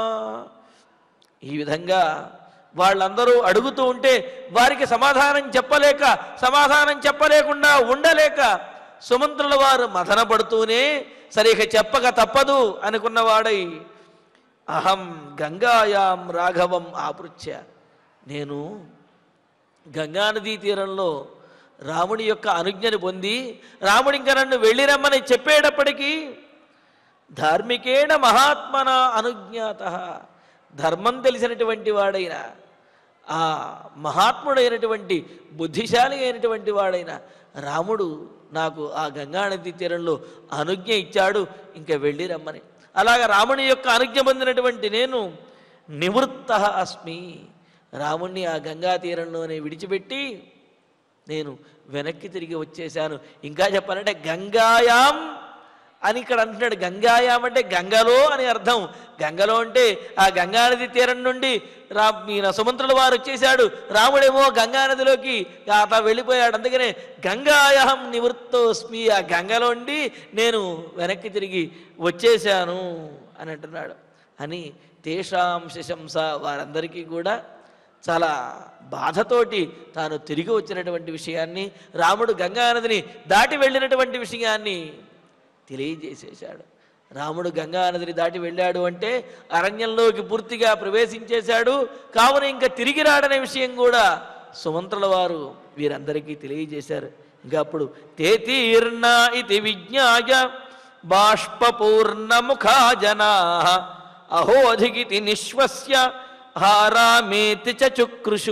ఈ విధంగా వాళ్ళందరూ అడుగుతూ ఉంటే వారికి సమాధానం చెప్పలేక సమాధానం చెప్పలేకుండా ఉండలేక సుమంత్రుల వారు మదన పడుతూనే సరే ఇక చెప్పక తప్పదు అనుకున్నవాడై అహం గంగాయాం రాఘవం ఆపృచ్ఛ నేను గంగానదీ తీరంలో రాముడి యొక్క అనుజ్ఞని పొంది రాముడి ఇంకా నన్ను వెళ్ళిరమ్మని చెప్పేటప్పటికీ ధార్మికేణ మహాత్మన అనుజ్ఞాత ధర్మం తెలిసినటువంటి వాడైన ఆ మహాత్ముడైనటువంటి బుద్ధిశాలి అయినటువంటి వాడైన రాముడు నాకు ఆ గంగానది తీరంలో అనుజ్ఞ ఇచ్చాడు ఇంకా వెళ్ళి రమ్మని అలాగ రాముని యొక్క అనుజ్ఞ పొందినటువంటి నేను నివృత్త అస్మి రాముణ్ణి ఆ గంగా తీరంలోనే విడిచిపెట్టి నేను వెనక్కి తిరిగి వచ్చేసాను ఇంకా చెప్పాలంటే గంగాయాం అని ఇక్కడ అంటున్నాడు గంగాయాం అంటే గంగలో అని అర్థం గంగలో అంటే ఆ గంగానది తీరం నుండి రా ఈయన సుమంత్రుల వారు వచ్చేసాడు రాముడేమో గంగానదిలోకి అట్లా వెళ్ళిపోయాడు అందుకనే గంగాయహం నివృత్తోస్మి ఆ గంగలో ఉండి నేను వెనక్కి తిరిగి వచ్చేసాను అని అంటున్నాడు అని తేషాం శశంస వారందరికీ కూడా చాలా బాధతోటి తాను తిరిగి వచ్చినటువంటి విషయాన్ని రాముడు గంగానదిని దాటి వెళ్ళినటువంటి విషయాన్ని తెలియజేసేశాడు రాముడు గంగానదిని దాటి వెళ్ళాడు అంటే అరణ్యంలోకి పూర్తిగా ప్రవేశించేశాడు కావున ఇంకా తిరిగి రాడనే విషయం కూడా సుమంత్రుల వారు వీరందరికీ తెలియజేశారు ఇంకా అప్పుడు తేతీర్ణ ఇది విజ్ఞాయ బాష్పూర్ణముఖా జనా అహోధిగితి నిశ్వస్య హారామేతి చ చుక్రుషు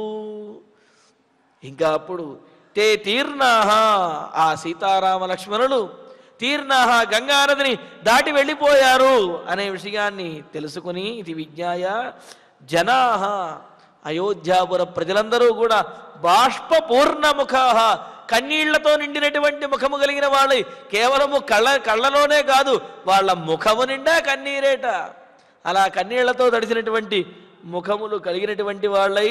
ఇంకా అప్పుడు తే తీర్ణాహ ఆ సీతారామ లక్ష్మణులు తీర్ణాహ గంగానదిని దాటి వెళ్ళిపోయారు అనే విషయాన్ని తెలుసుకుని ఇది విజ్ఞాయ జనాహ అయోధ్యాపుర ప్రజలందరూ కూడా బాష్పూర్ణముఖాహ కన్నీళ్లతో నిండినటువంటి ముఖము కలిగిన వాళ్ళు కేవలము కళ్ళ కళ్ళలోనే కాదు వాళ్ళ ముఖము నిండా కన్నీరేట అలా కన్నీళ్లతో తడిసినటువంటి ముఖములు కలిగినటువంటి వాళ్ళై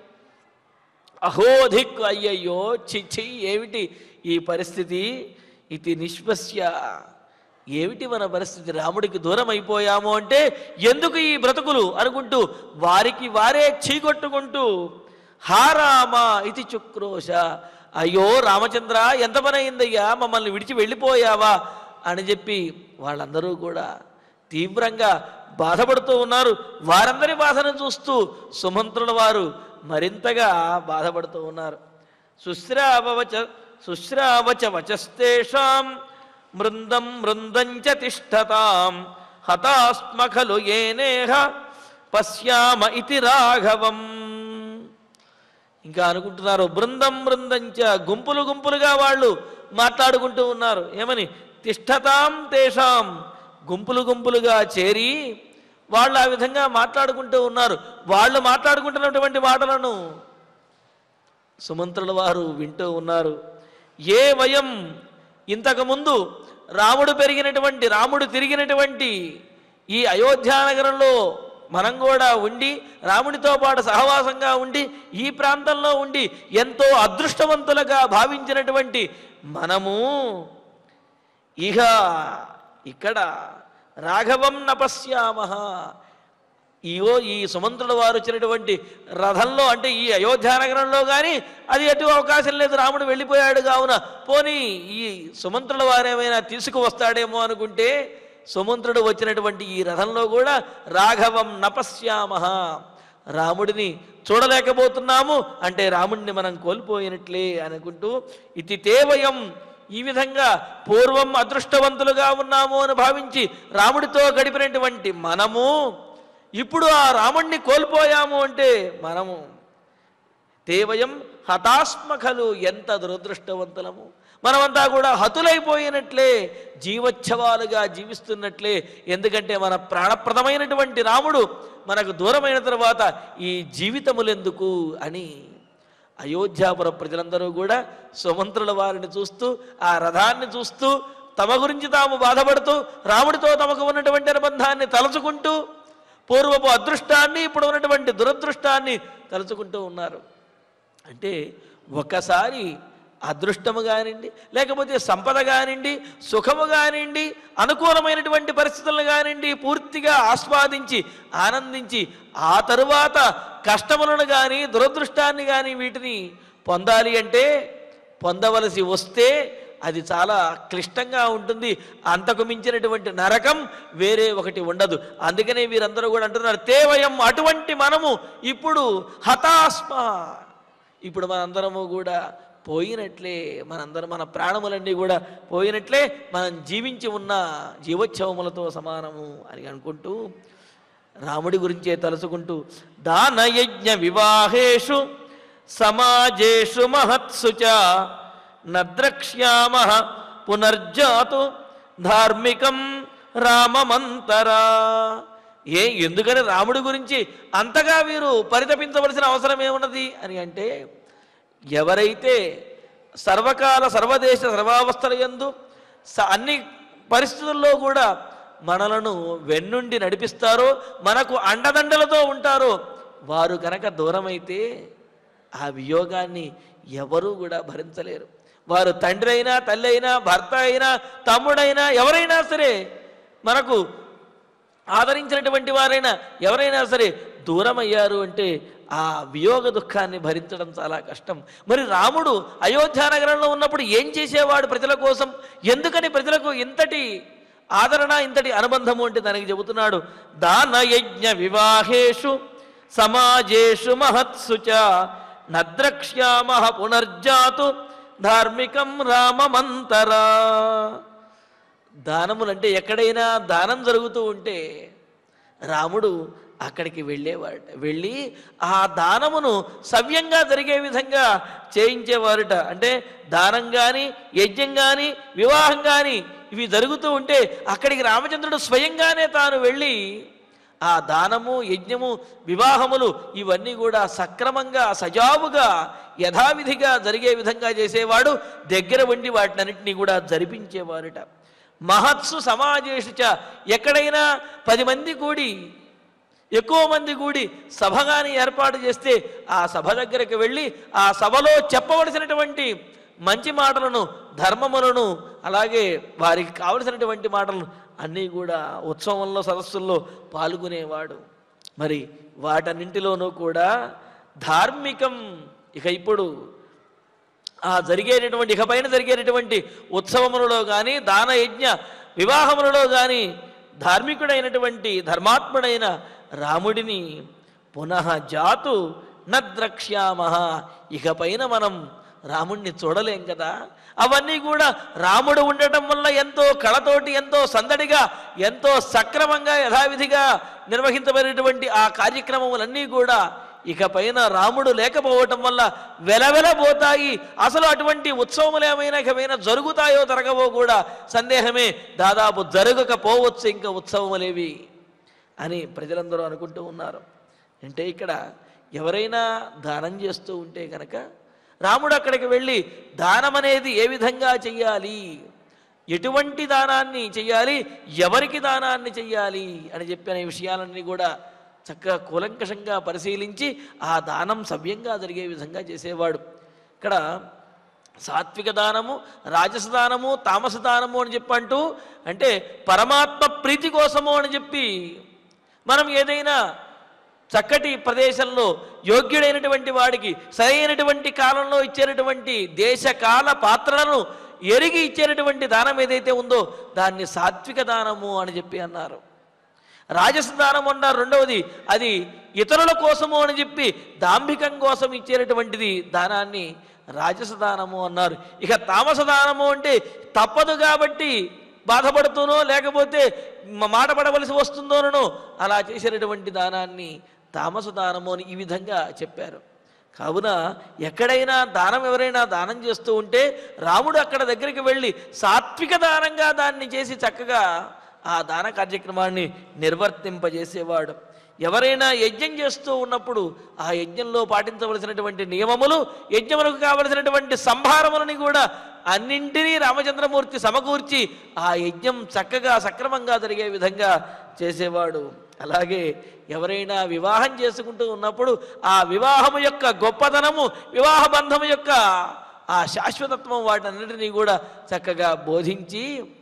అహోధిక్ అయ్యయ్యో చిచ్చి ఏమిటి ఈ పరిస్థితి ఇది నిష్పస్య ఏమిటి మన పరిస్థితి రాముడికి దూరం అయిపోయాము అంటే ఎందుకు ఈ బ్రతుకులు అనుకుంటూ వారికి వారే చీకొట్టుకుంటూ హారామ ఇది చుక్రోశ అయ్యో రామచంద్ర ఎంత పని అయిందయ్యా మమ్మల్ని విడిచి వెళ్ళిపోయావా అని చెప్పి వాళ్ళందరూ కూడా తీవ్రంగా బాధపడుతూ ఉన్నారు వారందరి బాధను చూస్తూ సుమంత్రుల వారు మరింతగా బాధపడుతూ ఉన్నారు శుశ్రావచ శుశ్రావచ వచస్తేషాం మృందం మృందం చ తిష్టతాం హతాస్మ ఖలు ఏనేహ పశ్యామ ఇతి రాఘవం ఇంకా అనుకుంటున్నారు బృందం బృందంచ గుంపులు గుంపులుగా వాళ్ళు మాట్లాడుకుంటూ ఉన్నారు ఏమని తిష్టతాం తేషాం గుంపులు గుంపులుగా చేరి వాళ్ళు ఆ విధంగా మాట్లాడుకుంటూ ఉన్నారు వాళ్ళు మాట్లాడుకుంటున్నటువంటి మాటలను సుమంత్రుల వారు వింటూ ఉన్నారు ఏ వయం ఇంతకుముందు రాముడు పెరిగినటువంటి రాముడు తిరిగినటువంటి ఈ అయోధ్యానగరంలో మనం కూడా ఉండి రాముడితో పాటు సహవాసంగా ఉండి ఈ ప్రాంతంలో ఉండి ఎంతో అదృష్టవంతులుగా భావించినటువంటి మనము ఇహ ఇక్కడ రాఘవం నపశ్యామహ ఇయో ఈ సుమంత్రుల వారు వచ్చినటువంటి రథంలో అంటే ఈ అయోధ్యానగరంలో కానీ అది ఎటు అవకాశం లేదు రాముడు వెళ్ళిపోయాడు కావున పోనీ ఈ సుమంత్రుల వారు ఏమైనా తీసుకువస్తాడేమో అనుకుంటే సుమంత్రుడు వచ్చినటువంటి ఈ రథంలో కూడా రాఘవం నపశ్యామహ రాముడిని చూడలేకపోతున్నాము అంటే రాముడిని మనం కోల్పోయినట్లే అనుకుంటూ ఇది తేవయం ఈ విధంగా పూర్వం అదృష్టవంతులుగా ఉన్నాము అని భావించి రాముడితో గడిపినటువంటి మనము ఇప్పుడు ఆ రాముణ్ణి కోల్పోయాము అంటే మనము తేవయం హతాస్మఖలు ఎంత దురదృష్టవంతులము మనమంతా కూడా హతులైపోయినట్లే జీవోత్సవాలుగా జీవిస్తున్నట్లే ఎందుకంటే మన ప్రాణప్రదమైనటువంటి రాముడు మనకు దూరమైన తర్వాత ఈ జీవితములెందుకు అని అయోధ్యాపుర ప్రజలందరూ కూడా సుమంత్రుల వారిని చూస్తూ ఆ రథాన్ని చూస్తూ తమ గురించి తాము బాధపడుతూ రాముడితో తమకు ఉన్నటువంటి అనుబంధాన్ని తలుచుకుంటూ పూర్వపు అదృష్టాన్ని ఇప్పుడు ఉన్నటువంటి దురదృష్టాన్ని తలుచుకుంటూ ఉన్నారు అంటే ఒకసారి అదృష్టము కానివ్వండి లేకపోతే సంపద కానివ్వండి సుఖము కానివ్వండి అనుకూలమైనటువంటి పరిస్థితులను కానివ్వండి పూర్తిగా ఆస్వాదించి ఆనందించి ఆ తరువాత కష్టములను కానీ దురదృష్టాన్ని కానీ వీటిని పొందాలి అంటే పొందవలసి వస్తే అది చాలా క్లిష్టంగా ఉంటుంది అంతకు మించినటువంటి నరకం వేరే ఒకటి ఉండదు అందుకనే వీరందరూ కూడా అంటున్నారు తేవయం అటువంటి మనము ఇప్పుడు హతాస్మ ఇప్పుడు మనందరము కూడా పోయినట్లే మనందరం మన ప్రాణములన్నీ కూడా పోయినట్లే మనం జీవించి ఉన్న జీవోత్సవములతో సమానము అని అనుకుంటూ రాముడి గురించే తలుచుకుంటూ దానయజ్ఞ వివాహేషు సమాజేషు మహత్సు చ నద్రక్ష్యామ పునర్జాతు ధార్మికం రామమంతరా ఏ ఎందుకని రాముడి గురించి అంతగా వీరు పరితపించవలసిన అవసరం ఏమున్నది అని అంటే ఎవరైతే సర్వకాల సర్వదేశ సర్వావస్థల యందు స- అన్ని పరిస్థితుల్లో కూడా మనలను వెన్నుండి నడిపిస్తారో మనకు అండదండలతో ఉంటారో వారు కనుక దూరమైతే ఆ వియోగాన్ని ఎవరూ కూడా భరించలేరు వారు తండ్రి అయినా తల్లి అయినా భర్త అయినా తమ్ముడైనా ఎవరైనా సరే మనకు ఆదరించినటువంటి వారైనా ఎవరైనా సరే దూరం అయ్యారు అంటే ఆ వియోగ దుఃఖాన్ని భరించడం చాలా కష్టం మరి రాముడు అయోధ్య నగరంలో ఉన్నప్పుడు ఏం చేసేవాడు ప్రజల కోసం ఎందుకని ప్రజలకు ఇంతటి ఆదరణ ఇంతటి అనుబంధము అంటే దానికి చెబుతున్నాడు దాన యజ్ఞ వివాహేషు సమాజేషు మహత్సు చ నద్రక్ష్యామ పునర్జాతు ధార్మికం రామమంతరా దానములంటే ఎక్కడైనా దానం జరుగుతూ ఉంటే రాముడు అక్కడికి వెళ్ళేవాడు వెళ్ళి ఆ దానమును సవ్యంగా జరిగే విధంగా చేయించేవారుట అంటే దానం కానీ యజ్ఞం కానీ వివాహం కానీ ఇవి జరుగుతూ ఉంటే అక్కడికి రామచంద్రుడు స్వయంగానే తాను వెళ్ళి ఆ దానము యజ్ఞము వివాహములు ఇవన్నీ కూడా సక్రమంగా సజావుగా యథావిధిగా జరిగే విధంగా చేసేవాడు దగ్గర ఉండి వాటినన్నింటినీ కూడా జరిపించేవారుట మహత్సు సమాజేషు చ ఎక్కడైనా పది మంది కూడి ఎక్కువ మంది కూడి సభ కానీ ఏర్పాటు చేస్తే ఆ సభ దగ్గరికి వెళ్ళి ఆ సభలో చెప్పవలసినటువంటి మంచి మాటలను ధర్మములను అలాగే వారికి కావలసినటువంటి మాటలను అన్నీ కూడా ఉత్సవంలో సదస్సుల్లో పాల్గొనేవాడు మరి వాటన్నింటిలోనూ కూడా ధార్మికం ఇక ఇప్పుడు ఆ జరిగేటటువంటి ఇకపైన జరిగేటటువంటి ఉత్సవములలో కానీ దాన యజ్ఞ వివాహములలో కానీ ధార్మికుడైనటువంటి ధర్మాత్ముడైన రాముడిని పునః జాతు నద్రక్ష్యామ ఇకపైన మనం రాముణ్ణి చూడలేం కదా అవన్నీ కూడా రాముడు ఉండటం వల్ల ఎంతో కళతోటి ఎంతో సందడిగా ఎంతో సక్రమంగా యథావిధిగా నిర్వహించబడినటువంటి ఆ కార్యక్రమములన్నీ కూడా ఇకపైన రాముడు లేకపోవటం వల్ల వెలవెలబోతాయి అసలు అటువంటి ఉత్సవములు ఏమైనా ఇకపైన జరుగుతాయో జరగవో కూడా సందేహమే దాదాపు జరగకపోవచ్చు ఇంకా ఉత్సవములేవి అని ప్రజలందరూ అనుకుంటూ ఉన్నారు అంటే ఇక్కడ ఎవరైనా దానం చేస్తూ ఉంటే కనుక రాముడు అక్కడికి వెళ్ళి దానం అనేది ఏ విధంగా చెయ్యాలి ఎటువంటి దానాన్ని చెయ్యాలి ఎవరికి దానాన్ని చెయ్యాలి అని చెప్పిన విషయాలన్నీ కూడా చక్కగా కూలంకషంగా పరిశీలించి ఆ దానం సవ్యంగా జరిగే విధంగా చేసేవాడు ఇక్కడ సాత్విక దానము రాజస దానము తామస దానము అని చెప్పంటూ అంటే పరమాత్మ ప్రీతి కోసము అని చెప్పి మనం ఏదైనా చక్కటి ప్రదేశంలో యోగ్యుడైనటువంటి వాడికి సరైనటువంటి కాలంలో ఇచ్చేటటువంటి దేశకాల పాత్రలను ఎరిగి ఇచ్చేటటువంటి దానం ఏదైతే ఉందో దాన్ని సాత్విక దానము అని చెప్పి అన్నారు రాజస దానం అన్నారు రెండవది అది ఇతరుల కోసము అని చెప్పి దాంభికం కోసం ఇచ్చేటటువంటిది దానాన్ని రాజస దానము అన్నారు ఇక తామస దానము అంటే తప్పదు కాబట్టి బాధపడుతూనో లేకపోతే మ- మాట పడవలసి వస్తుందోనో అలా చేసేటటువంటి దానాన్ని తామస దానము అని ఈ విధంగా చెప్పారు కావున ఎక్కడైనా దానం ఎవరైనా దానం చేస్తూ ఉంటే రాముడు అక్కడ దగ్గరికి వెళ్ళి సాత్విక దానంగా దాన్ని చేసి చక్కగా ఆ దాన కార్యక్రమాన్ని నిర్వర్తింపజేసేవాడు ఎవరైనా యజ్ఞం చేస్తూ ఉన్నప్పుడు ఆ యజ్ఞంలో పాటించవలసినటువంటి నియమములు యజ్ఞములకు కావలసినటువంటి సంభారములని కూడా అన్నింటినీ రామచంద్రమూర్తి సమకూర్చి ఆ యజ్ఞం చక్కగా సక్రమంగా జరిగే విధంగా చేసేవాడు అలాగే ఎవరైనా వివాహం చేసుకుంటూ ఉన్నప్పుడు ఆ వివాహము యొక్క గొప్పతనము వివాహ బంధము యొక్క ఆ శాశ్వతత్వం వాటన్నిటినీ కూడా చక్కగా బోధించి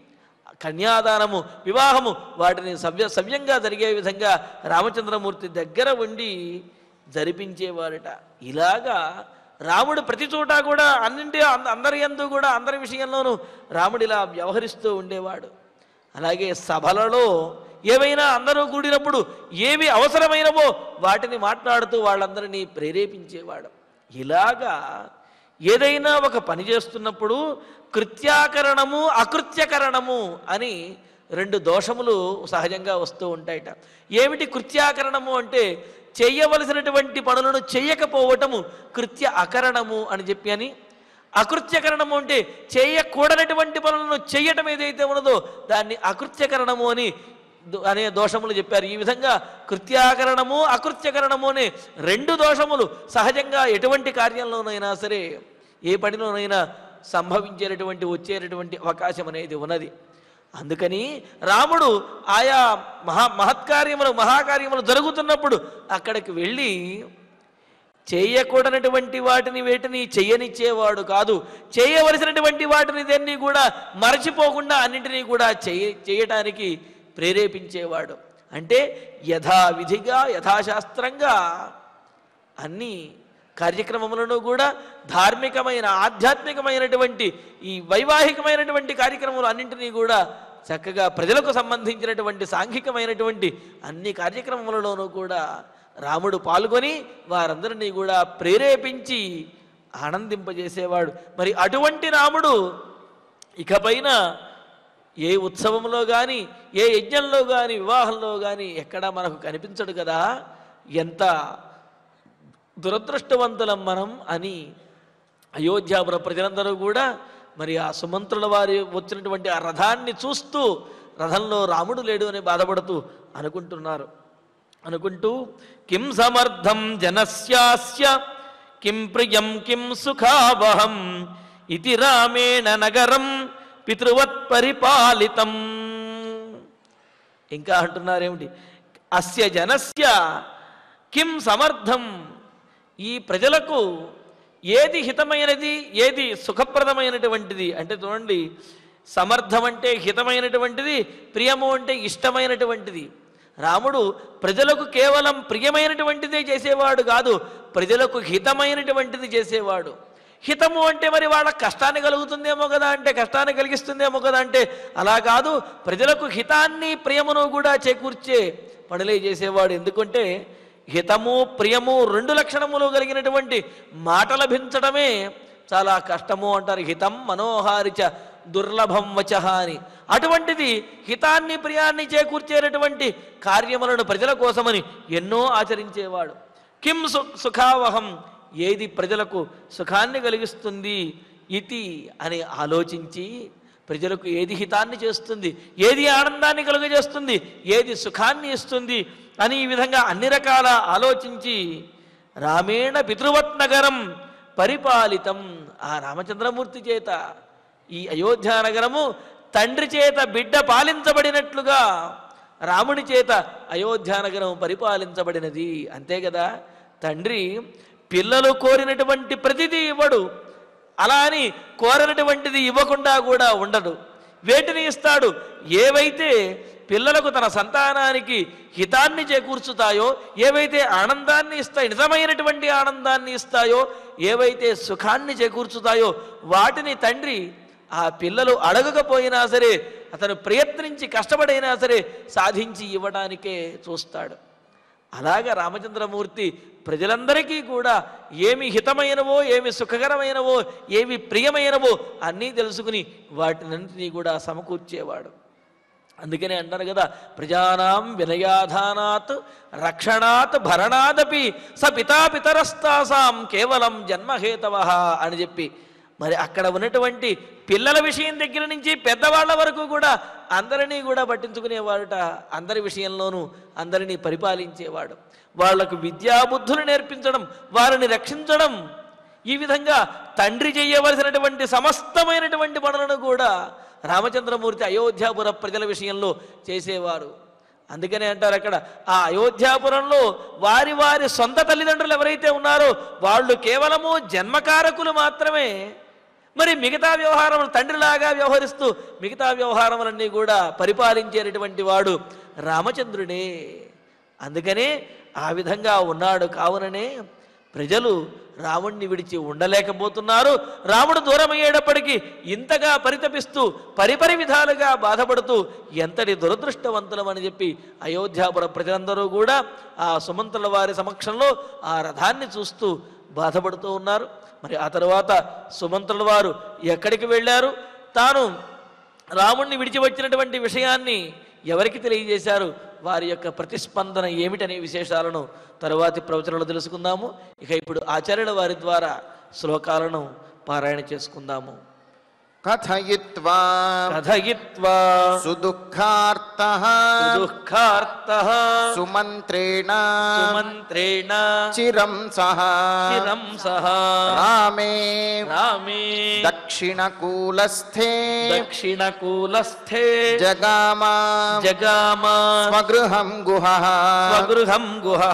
కన్యాదానము వివాహము వాటిని సవ్య సవ్యంగా జరిగే విధంగా రామచంద్రమూర్తి దగ్గర ఉండి జరిపించేవారట ఇలాగా రాముడు ప్రతి చోట కూడా అన్నింటి అంద- అందరి యందు కూడా అందరి విషయంలోనూ రాముడు ఇలా వ్యవహరిస్తూ ఉండేవాడు అలాగే సభలలో ఏవైనా అందరూ కూడినప్పుడు ఏవి అవసరమైనవో వాటిని మాట్లాడుతూ వాళ్ళందరినీ ప్రేరేపించేవాడు ఇలాగా ఏదైనా ఒక పని చేస్తున్నప్పుడు కృత్యాకరణము అకృత్యకరణము అని రెండు దోషములు సహజంగా వస్తూ ఉంటాయట ఏమిటి కృత్యాకరణము అంటే చెయ్యవలసినటువంటి పనులను చెయ్యకపోవటము కృత్య అకరణము అని చెప్పి అని అకృత్యకరణము అంటే చేయకూడనటువంటి పనులను చెయ్యటం ఏదైతే ఉన్నదో దాన్ని అకృత్యకరణము అని దో- అనే దోషములు చెప్పారు ఈ విధంగా కృత్యాకరణము అకృత్యకరణము అనే రెండు దోషములు సహజంగా ఎటువంటి కార్యంలోనైనా సరే ఏ పనిలోనైనా సంభవించేటటువంటి వచ్చేటటువంటి అవకాశం అనేది ఉన్నది అందుకని రాముడు ఆయా మహా మహత్కార్యములు మహాకార్యములు జరుగుతున్నప్పుడు అక్కడికి వెళ్ళి చేయకూడనటువంటి వాటిని వేటిని చెయ్యనిచ్చేవాడు కాదు చేయవలసినటువంటి వాటిని దేన్ని కూడా మరచిపోకుండా అన్నింటినీ కూడా చేయ చేయటానికి ప్రేరేపించేవాడు అంటే యథావిధిగా యథాశాస్త్రంగా అన్ని కార్యక్రమములను కూడా ధార్మికమైన ఆధ్యాత్మికమైనటువంటి ఈ వైవాహికమైనటువంటి కార్యక్రమాలు అన్నింటినీ కూడా చక్కగా ప్రజలకు సంబంధించినటువంటి సాంఘికమైనటువంటి అన్ని కార్యక్రమములలోనూ కూడా రాముడు పాల్గొని వారందరినీ కూడా ప్రేరేపించి ఆనందింపజేసేవాడు మరి అటువంటి రాముడు ఇకపైన ఏ ఉత్సవంలో కానీ ఏ యజ్ఞంలో కానీ వివాహంలో కానీ ఎక్కడా మనకు కనిపించడు కదా ఎంత దురదృష్టవంతులం మనం అని అయోధ్యాపుర ప్రజలందరూ కూడా మరి ఆ సుమంత్రుల వారి వచ్చినటువంటి ఆ రథాన్ని చూస్తూ రథంలో రాముడు లేడు అని బాధపడుతూ అనుకుంటున్నారు అనుకుంటూ కిం సమర్థం జనస్యాస్య కిం ప్రియం కిం సుఖావహం ఇది రామేణ నగరం పితృవత్ పరిపాలితం ఇంకా అంటున్నారేమిటి అస్య జనస్య కిం సమర్థం ఈ ప్రజలకు ఏది హితమైనది ఏది సుఖప్రదమైనటువంటిది అంటే చూడండి సమర్థం అంటే హితమైనటువంటిది ప్రియము అంటే ఇష్టమైనటువంటిది రాముడు ప్రజలకు కేవలం ప్రియమైనటువంటిదే చేసేవాడు కాదు ప్రజలకు హితమైనటువంటిది చేసేవాడు హితము అంటే మరి వాళ్ళ కష్టాన్ని కలుగుతుందేమో కదా అంటే కష్టాన్ని కలిగిస్తుందేమో కదా అంటే అలా కాదు ప్రజలకు హితాన్ని ప్రియమును కూడా చేకూర్చే పనులే చేసేవాడు ఎందుకంటే హితము ప్రియము రెండు లక్షణములు కలిగినటువంటి మాట లభించడమే చాలా కష్టము అంటారు హితం మనోహారిచ దుర్లభం వచహ అని అటువంటిది హితాన్ని ప్రియాన్ని చేకూర్చేటటువంటి కార్యములను ప్రజల కోసమని ఎన్నో ఆచరించేవాడు కిం సు సుఖావహం ఏది ప్రజలకు సుఖాన్ని కలిగిస్తుంది ఇతి అని ఆలోచించి ప్రజలకు ఏది హితాన్ని చేస్తుంది ఏది ఆనందాన్ని కలుగజేస్తుంది ఏది సుఖాన్ని ఇస్తుంది అని ఈ విధంగా అన్ని రకాల ఆలోచించి రామేణ పితృవత్ నగరం పరిపాలితం ఆ రామచంద్రమూర్తి చేత ఈ అయోధ్య నగరము తండ్రి చేత బిడ్డ పాలించబడినట్లుగా రాముని చేత అయోధ్య నగరం పరిపాలించబడినది అంతే కదా తండ్రి పిల్లలు కోరినటువంటి ప్రతిదీ ఇవ్వడు అలా అని కోరనటువంటిది ఇవ్వకుండా కూడా ఉండడు వేటిని ఇస్తాడు ఏవైతే పిల్లలకు తన సంతానానికి హితాన్ని చేకూర్చుతాయో ఏవైతే ఆనందాన్ని ఇస్తాయో నిజమైనటువంటి ఆనందాన్ని ఇస్తాయో ఏవైతే సుఖాన్ని చేకూర్చుతాయో వాటిని తండ్రి ఆ పిల్లలు అడగకపోయినా సరే అతను ప్రయత్నించి కష్టపడైనా సరే సాధించి ఇవ్వడానికే చూస్తాడు అలాగా రామచంద్రమూర్తి ప్రజలందరికీ కూడా ఏమి హితమైనవో ఏమి సుఖకరమైనవో ఏమి ప్రియమైనవో అన్నీ తెలుసుకుని వాటినన్నింటినీ కూడా సమకూర్చేవాడు అందుకనే అంటారు కదా ప్రజానాం వినయాధానాత్ రక్షణాత్ భరణాదపి స పితాపితరస్తాసాం కేవలం జన్మహేతవ అని చెప్పి మరి అక్కడ ఉన్నటువంటి పిల్లల విషయం దగ్గర నుంచి పెద్దవాళ్ళ వరకు కూడా అందరినీ కూడా పట్టించుకునేవాడుట అందరి విషయంలోనూ అందరినీ పరిపాలించేవాడు వాళ్లకు విద్యాబుద్ధులు నేర్పించడం వారిని రక్షించడం ఈ విధంగా తండ్రి చేయవలసినటువంటి సమస్తమైనటువంటి పనులను కూడా రామచంద్రమూర్తి అయోధ్యాపుర ప్రజల విషయంలో చేసేవారు అందుకనే అంటారు అక్కడ ఆ అయోధ్యాపురంలో వారి వారి సొంత తల్లిదండ్రులు ఎవరైతే ఉన్నారో వాళ్ళు కేవలము జన్మకారకులు మాత్రమే మరి మిగతా వ్యవహారములు తండ్రిలాగా వ్యవహరిస్తూ మిగతా వ్యవహారములన్నీ కూడా పరిపాలించేటటువంటి వాడు రామచంద్రుడే అందుకనే ఆ విధంగా ఉన్నాడు కావుననే ప్రజలు రాముణ్ణి విడిచి ఉండలేకపోతున్నారు రాముడు దూరమయ్యేటప్పటికీ ఇంతగా పరితపిస్తూ పరిపరి విధాలుగా బాధపడుతూ ఎంతటి దురదృష్టవంతులం అని చెప్పి అయోధ్యాపుర ప్రజలందరూ కూడా ఆ సుమంతుల వారి సమక్షంలో ఆ రథాన్ని చూస్తూ బాధపడుతూ ఉన్నారు మరి ఆ తర్వాత సుమంతుల వారు ఎక్కడికి వెళ్ళారు తాను రాముణ్ణి విడిచి వచ్చినటువంటి విషయాన్ని ఎవరికి తెలియజేశారు వారి యొక్క ప్రతిస్పందన ఏమిటనే విశేషాలను తరువాతి ప్రవచనంలో తెలుసుకుందాము ఇక ఇప్పుడు ఆచార్యుల వారి ద్వారా శ్లోకాలను పారాయణ చేసుకుందాము కథయిత్వా కథయిత్వా సుదుఃఖార్త దుఃఖార్త సుమంత్రేణ సుమంత్రేణ చిరం సహ చిరం సహ రామే రామే దక్షిణకూలస్థే దక్షిణకూలస్థే జగామ జగామ స్వగృహం గుహ స్వగృహం గుహ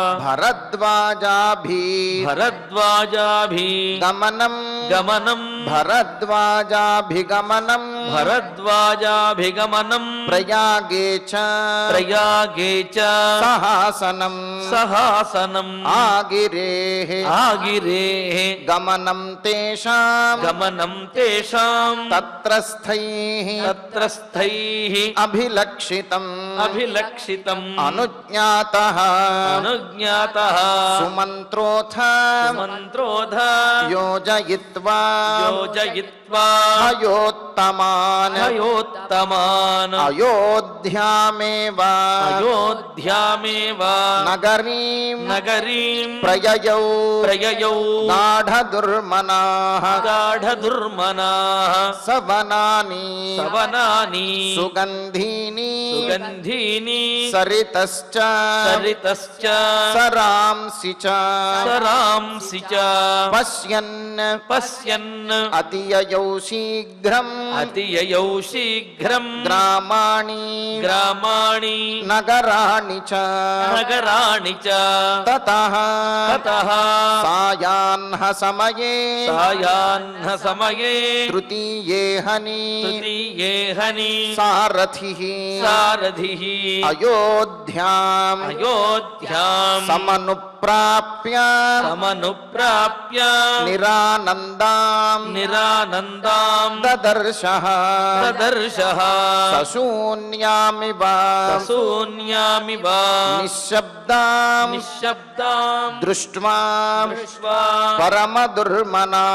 భరద్వాజాభి భరద్వాజాభి గమనం గమనం భరద్వాజాభిగమనం భరద్వాజాభిగమనం ప్రయాగే చ ప్రయాగే చ సహాసనం సహాసనం ఆగిరేః ఆగిరే గమనం తేషాం గమనం తేషాం తత్రస్థైః తత్రస్థైః అభిలక్షితం అభిలక్షితం అనుజ్ఞాతః అనుజ్ఞాతః సుమంత్రోథ మంత్రోధ యోజయిత్వా యోజయిత్వా హయోత్తమాన్ హయోత్తమాన్ అయోధ్యామేవ అయోధ్యామేవ నగరీం నగరీం ప్రయయౌ ప్రయయౌ గాఢదుర్మనాః గాఢదుర్మనాః సవనాని సవనాని సుగంధీని సుగంధీని సరితశ్చ సరితశ్చ సరాంసి చ సరాంసి చ పశ్యన్ పశ్యన్ అతియయౌ శీఘ్రం అతియయౌ శీఘ్రం గ్రామాణి గ్రామాణి నగరాణి చ నగరాణి చ తతః తతః సాయాహ్న సమయే సాయాహ్న సమయే తృతీయే హని తృతీయేహని సారథి సారథి అయోధ్యాం అయోధ్యాం సమనుప్రాప్య సమనుప్రాప్య నిరానందాం నిరానందాం దదర్శ ప్రదర్శ సశూన్యామివ శూన్యామివ నిశ్శబ్దాం నిశ్శబ్దాం దృష్ట్వా దృష్ట్వా పరమదుర్మనా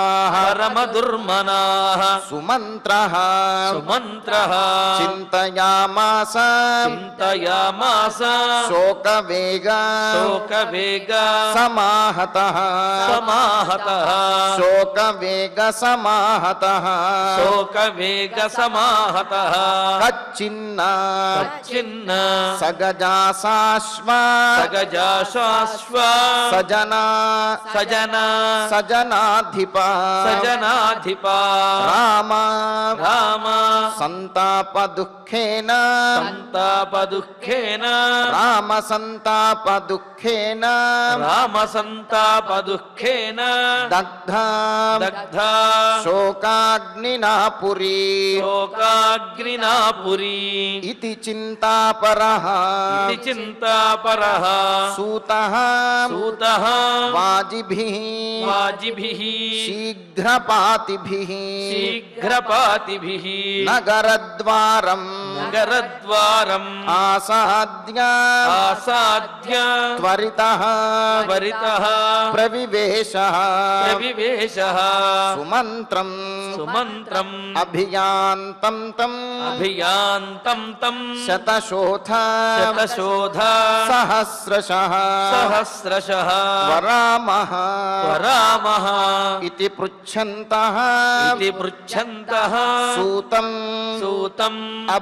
పరమదుర్మనాః సుమంత్రః సుమంత్రః చింతయామాస చింతయామాస శోకవేగ శోకవేగ సమాహతః సమాహతః శోకవేగ సమాహతః శోకవేగ అనేక సమాహత కచ్చిన్న చిన్న సగజాసాశ్వ సగజాశ్వ సజన సజన సజనాధిప సజనాధిప రామ రామ సంతాప దుఃఖేన సంతాప దుఃఖేన రామ సంతాప దుఃఖేన రామ సంతాప దుఃఖేన దగ్ధ దగ్ధ శోకాగ్నినా పురీ శోకాగ్నినా పురీ ఇతి చింతాపరః ఇది చింతాపరః సూత సూత వాజిభిః వాజిభిః శీఘ్రపాతిభిః శీఘ్రపాతిభిః నగరద్వారం నగరద్వారం ఆసాద్య ఆసాద్య త్వరితః త్వరితః ప్రవివేశ ప్రవివేశः సుమంత్రం సుమంత్రం అభియాంతం తం అభియాంతం తం శతశోథ శతశోధ సహస్రశః సహస్రశः వరామః వరామः ఇతి పృచ్ఛन्तः ఇది పృచ్ఛन्तः సూతం సూతం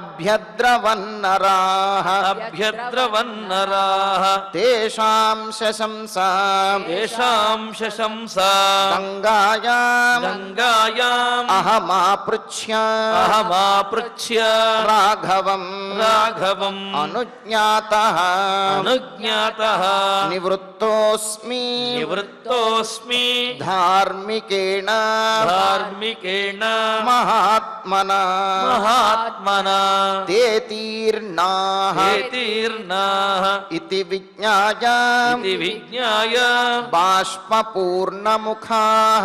అభ్యద్రవన్నరాः అభ్యద్రవన్నరాः తేషాం శశంసా येषां शशंसा గంగాయాం गङ्गायाम् అహమాపృచ్ఛ్య अहमापृच्छ्य రాఘవం राघवम् అనుజ్ఞాతః अनुज्ञातः నివృత్తోస్మి निवृत्तोऽस्मि ధార్మికేణ धार्मिकेण మహాత్మనా महात्मना తేతీర్ణాః हेतीर्णाः इति विज्ञाय इति विज्ञाय बाष्पपूर्णमुखाः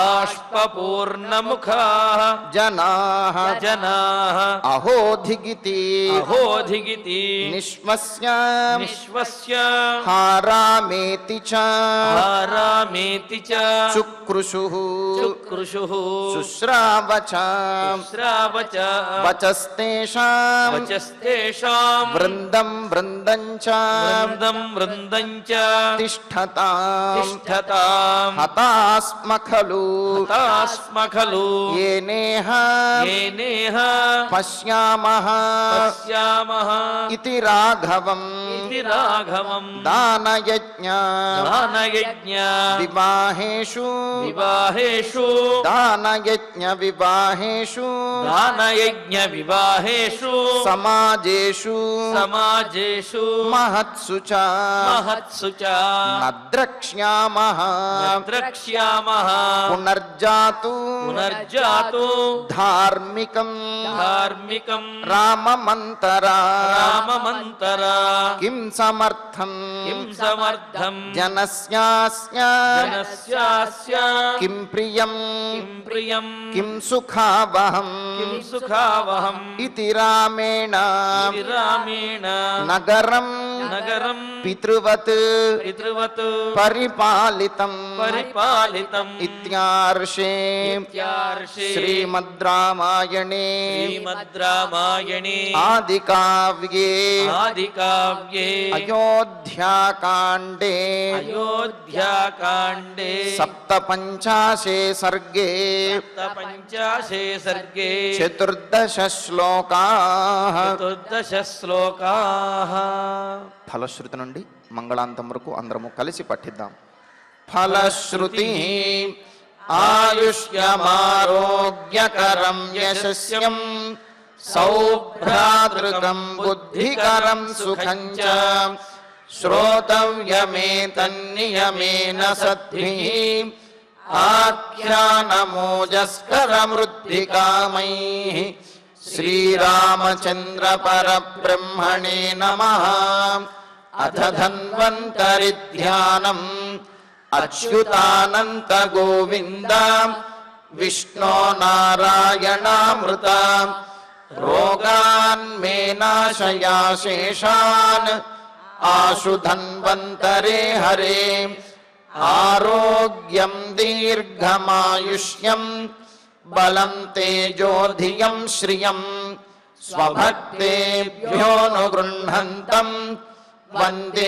बाष्पपूर्णमुखाः जनाः जनाः अहोधिगिति अहोधिगिति निश्वस्य निःश्वस्य हारामेति च हारामेति च चुक्रुषुः चुक्रुषुः शुश्राव च श्राव च वचस्तेषां वचस्तेषाम् वृन्दं वृन्दं च वृन्दं वृन्दं च तिष्ठताम् तिष्ठताम् हतास्म खलु हतास्म खलु येनेह येनेह पश्यामः पश्यामः इति राघवम् इति राघवम् दानयज्ञ दानयज्ञ विवाहेषु विवाहेषु दानयज्ञ विवाहेषु दानयज्ञ विवाहेषु समाजेषु समाजेषु महत्सु च महत्सु च न द्रक्ष्यामः द्रक्ष्यामः पुनर्जातु पुनर्जातु धार्मिकम् धार्मिकम् राममन्तरा राममन्तरा किं समर्थम् किं समर्थम् जनस्यास्य जनस्यास्य किं प्रियम् किं प्रियम् किं सुखावहम् किं सुखावहम् इति रामेण इति रामेण नगरं नगरम् पितृवत् पितृवत् परिपालितम् परिपालितम् इत्यार्षे इत्यार्षे श्रीमद् रामायणे श्रीमद् रामायणे आदिकाव्ये आदिकाव्ये अयोध्याकाण्डे अयोध्याकाण्डे सप्तपञ्चाशे सर्गे सप्तपञ्चाशे सर्गे चतुर्दश श्लोकाः చతుర్దశ శ్లోకాः ఫలశ్రుతి నుండి మంగళాంతం వరకు అందరము కలిసి పఠిద్దాం ఫలశ్రుతి ఆయుష్యమారోగ్యకరం యశస్యం సౌభ్రాతృకం బుద్ధికరం సుఖం చ శ్రోతవ్యమేతన్నియమేన సద్భిः ఆఖ్యానమోజస్కరమృద్ధికామైः श्रीरामचन्द्रपरब्रह्मणे नमः अथ धन्वन्तरि ध्यानम् अच्युतानन्तगोविन्द विष्णो नारायणामृत रोगान् मे नाशया शेषान् आशु धन्वन्तरे हरे आरोग्यं दीर्घमायुष्यम् बलं तेजोधियं श्रियम् स्वभक्तेभ्योऽनुगृह्णन्तम् वन्दे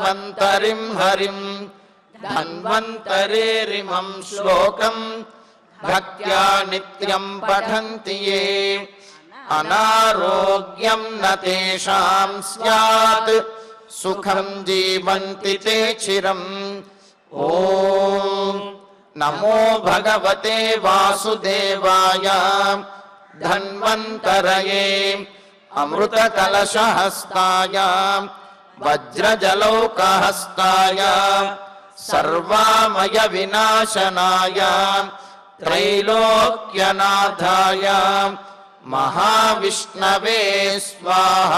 धन्वन्तरिं हरिम् धन्वन्तरेरिमं श्लोकम् భక్త్యా నిత్యం పఠంతి ఏ అనారోగ్యం న తేషాం స్యాత్ సుఖం జీవంతి తే చిరం ఓం నమో భగవతే వాసుదేవాయ ధన్వంతరయే అమృతకలశహస్తాయ వజ్రజలౌకహస్తాయ సర్వామయ వినాశనాయ త్రైలోక్యనాథాయ మహావిష్ణవే స్వాహ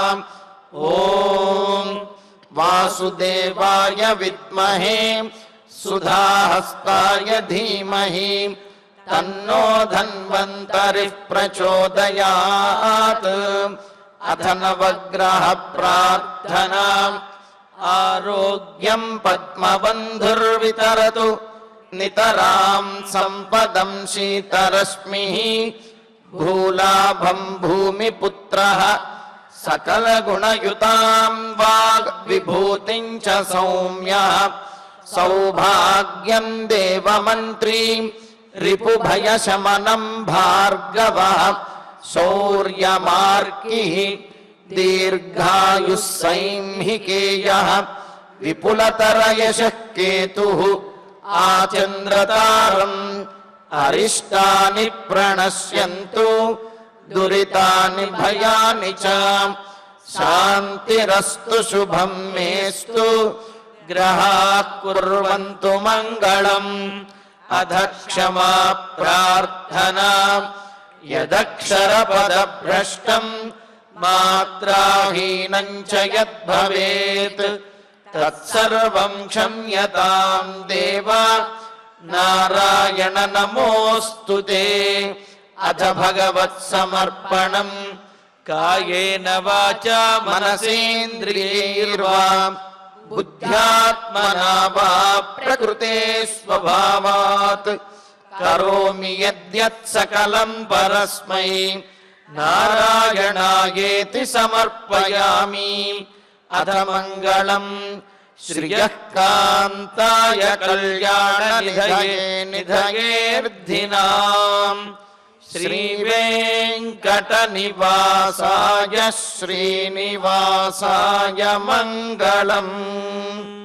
ఓం వాసుదేవాయ విద్మహే సుధాహస్తాయ ధీమహి తన్నో ధన్వంతరి ప్రచోదయాత్ అథ నవగ్రహ ప్రార్థనా ఆరోగ్యం పద్మబంధుర్వితరతు నితరాం సంపదం శీతరశ్మి భూలాభం భూమిపుత్రः सकलगुणयुतां वाग् विभूतिं च सौम्यः सौभाग्यं देवमन्त्रीं रिपुभयशमनं भार्गवः शौर्यमार्किः दीर्घायुः सैंहिकेयः विपुलतरयशः केतुः आचन्द्रतारम् अरिष्टानि प्रणश्यन्तु दुरितानि भयानि च शान्तिरस्तु शुभं मेस्तु ग्रहाः कुर्वन्तु मङ्गलम् अध क्षमा प्रार्थना यदक्षरपदभ्रष्टम् मात्राहीनं च यद्भवेत् तत्सर्वं क्षम्यतां देव नारायण नमोऽस्तु ते अथ भगवत्समर्पणम् కాయేన వాచా मनसेन्द्रियैर्वा बुद्ध्यात्मना वा प्रकृते स्वभावात् करोमि यद्यत् सकलम् परस्मै नारायणायेति समर्पयामि अथ मङ्गलम् श्रियः कान्ताय कल्याणनिधये निधयेऽर्धिनाम् श्रीवेङ्कटनिवासाय श्रीनिवासाय मङ्गलम्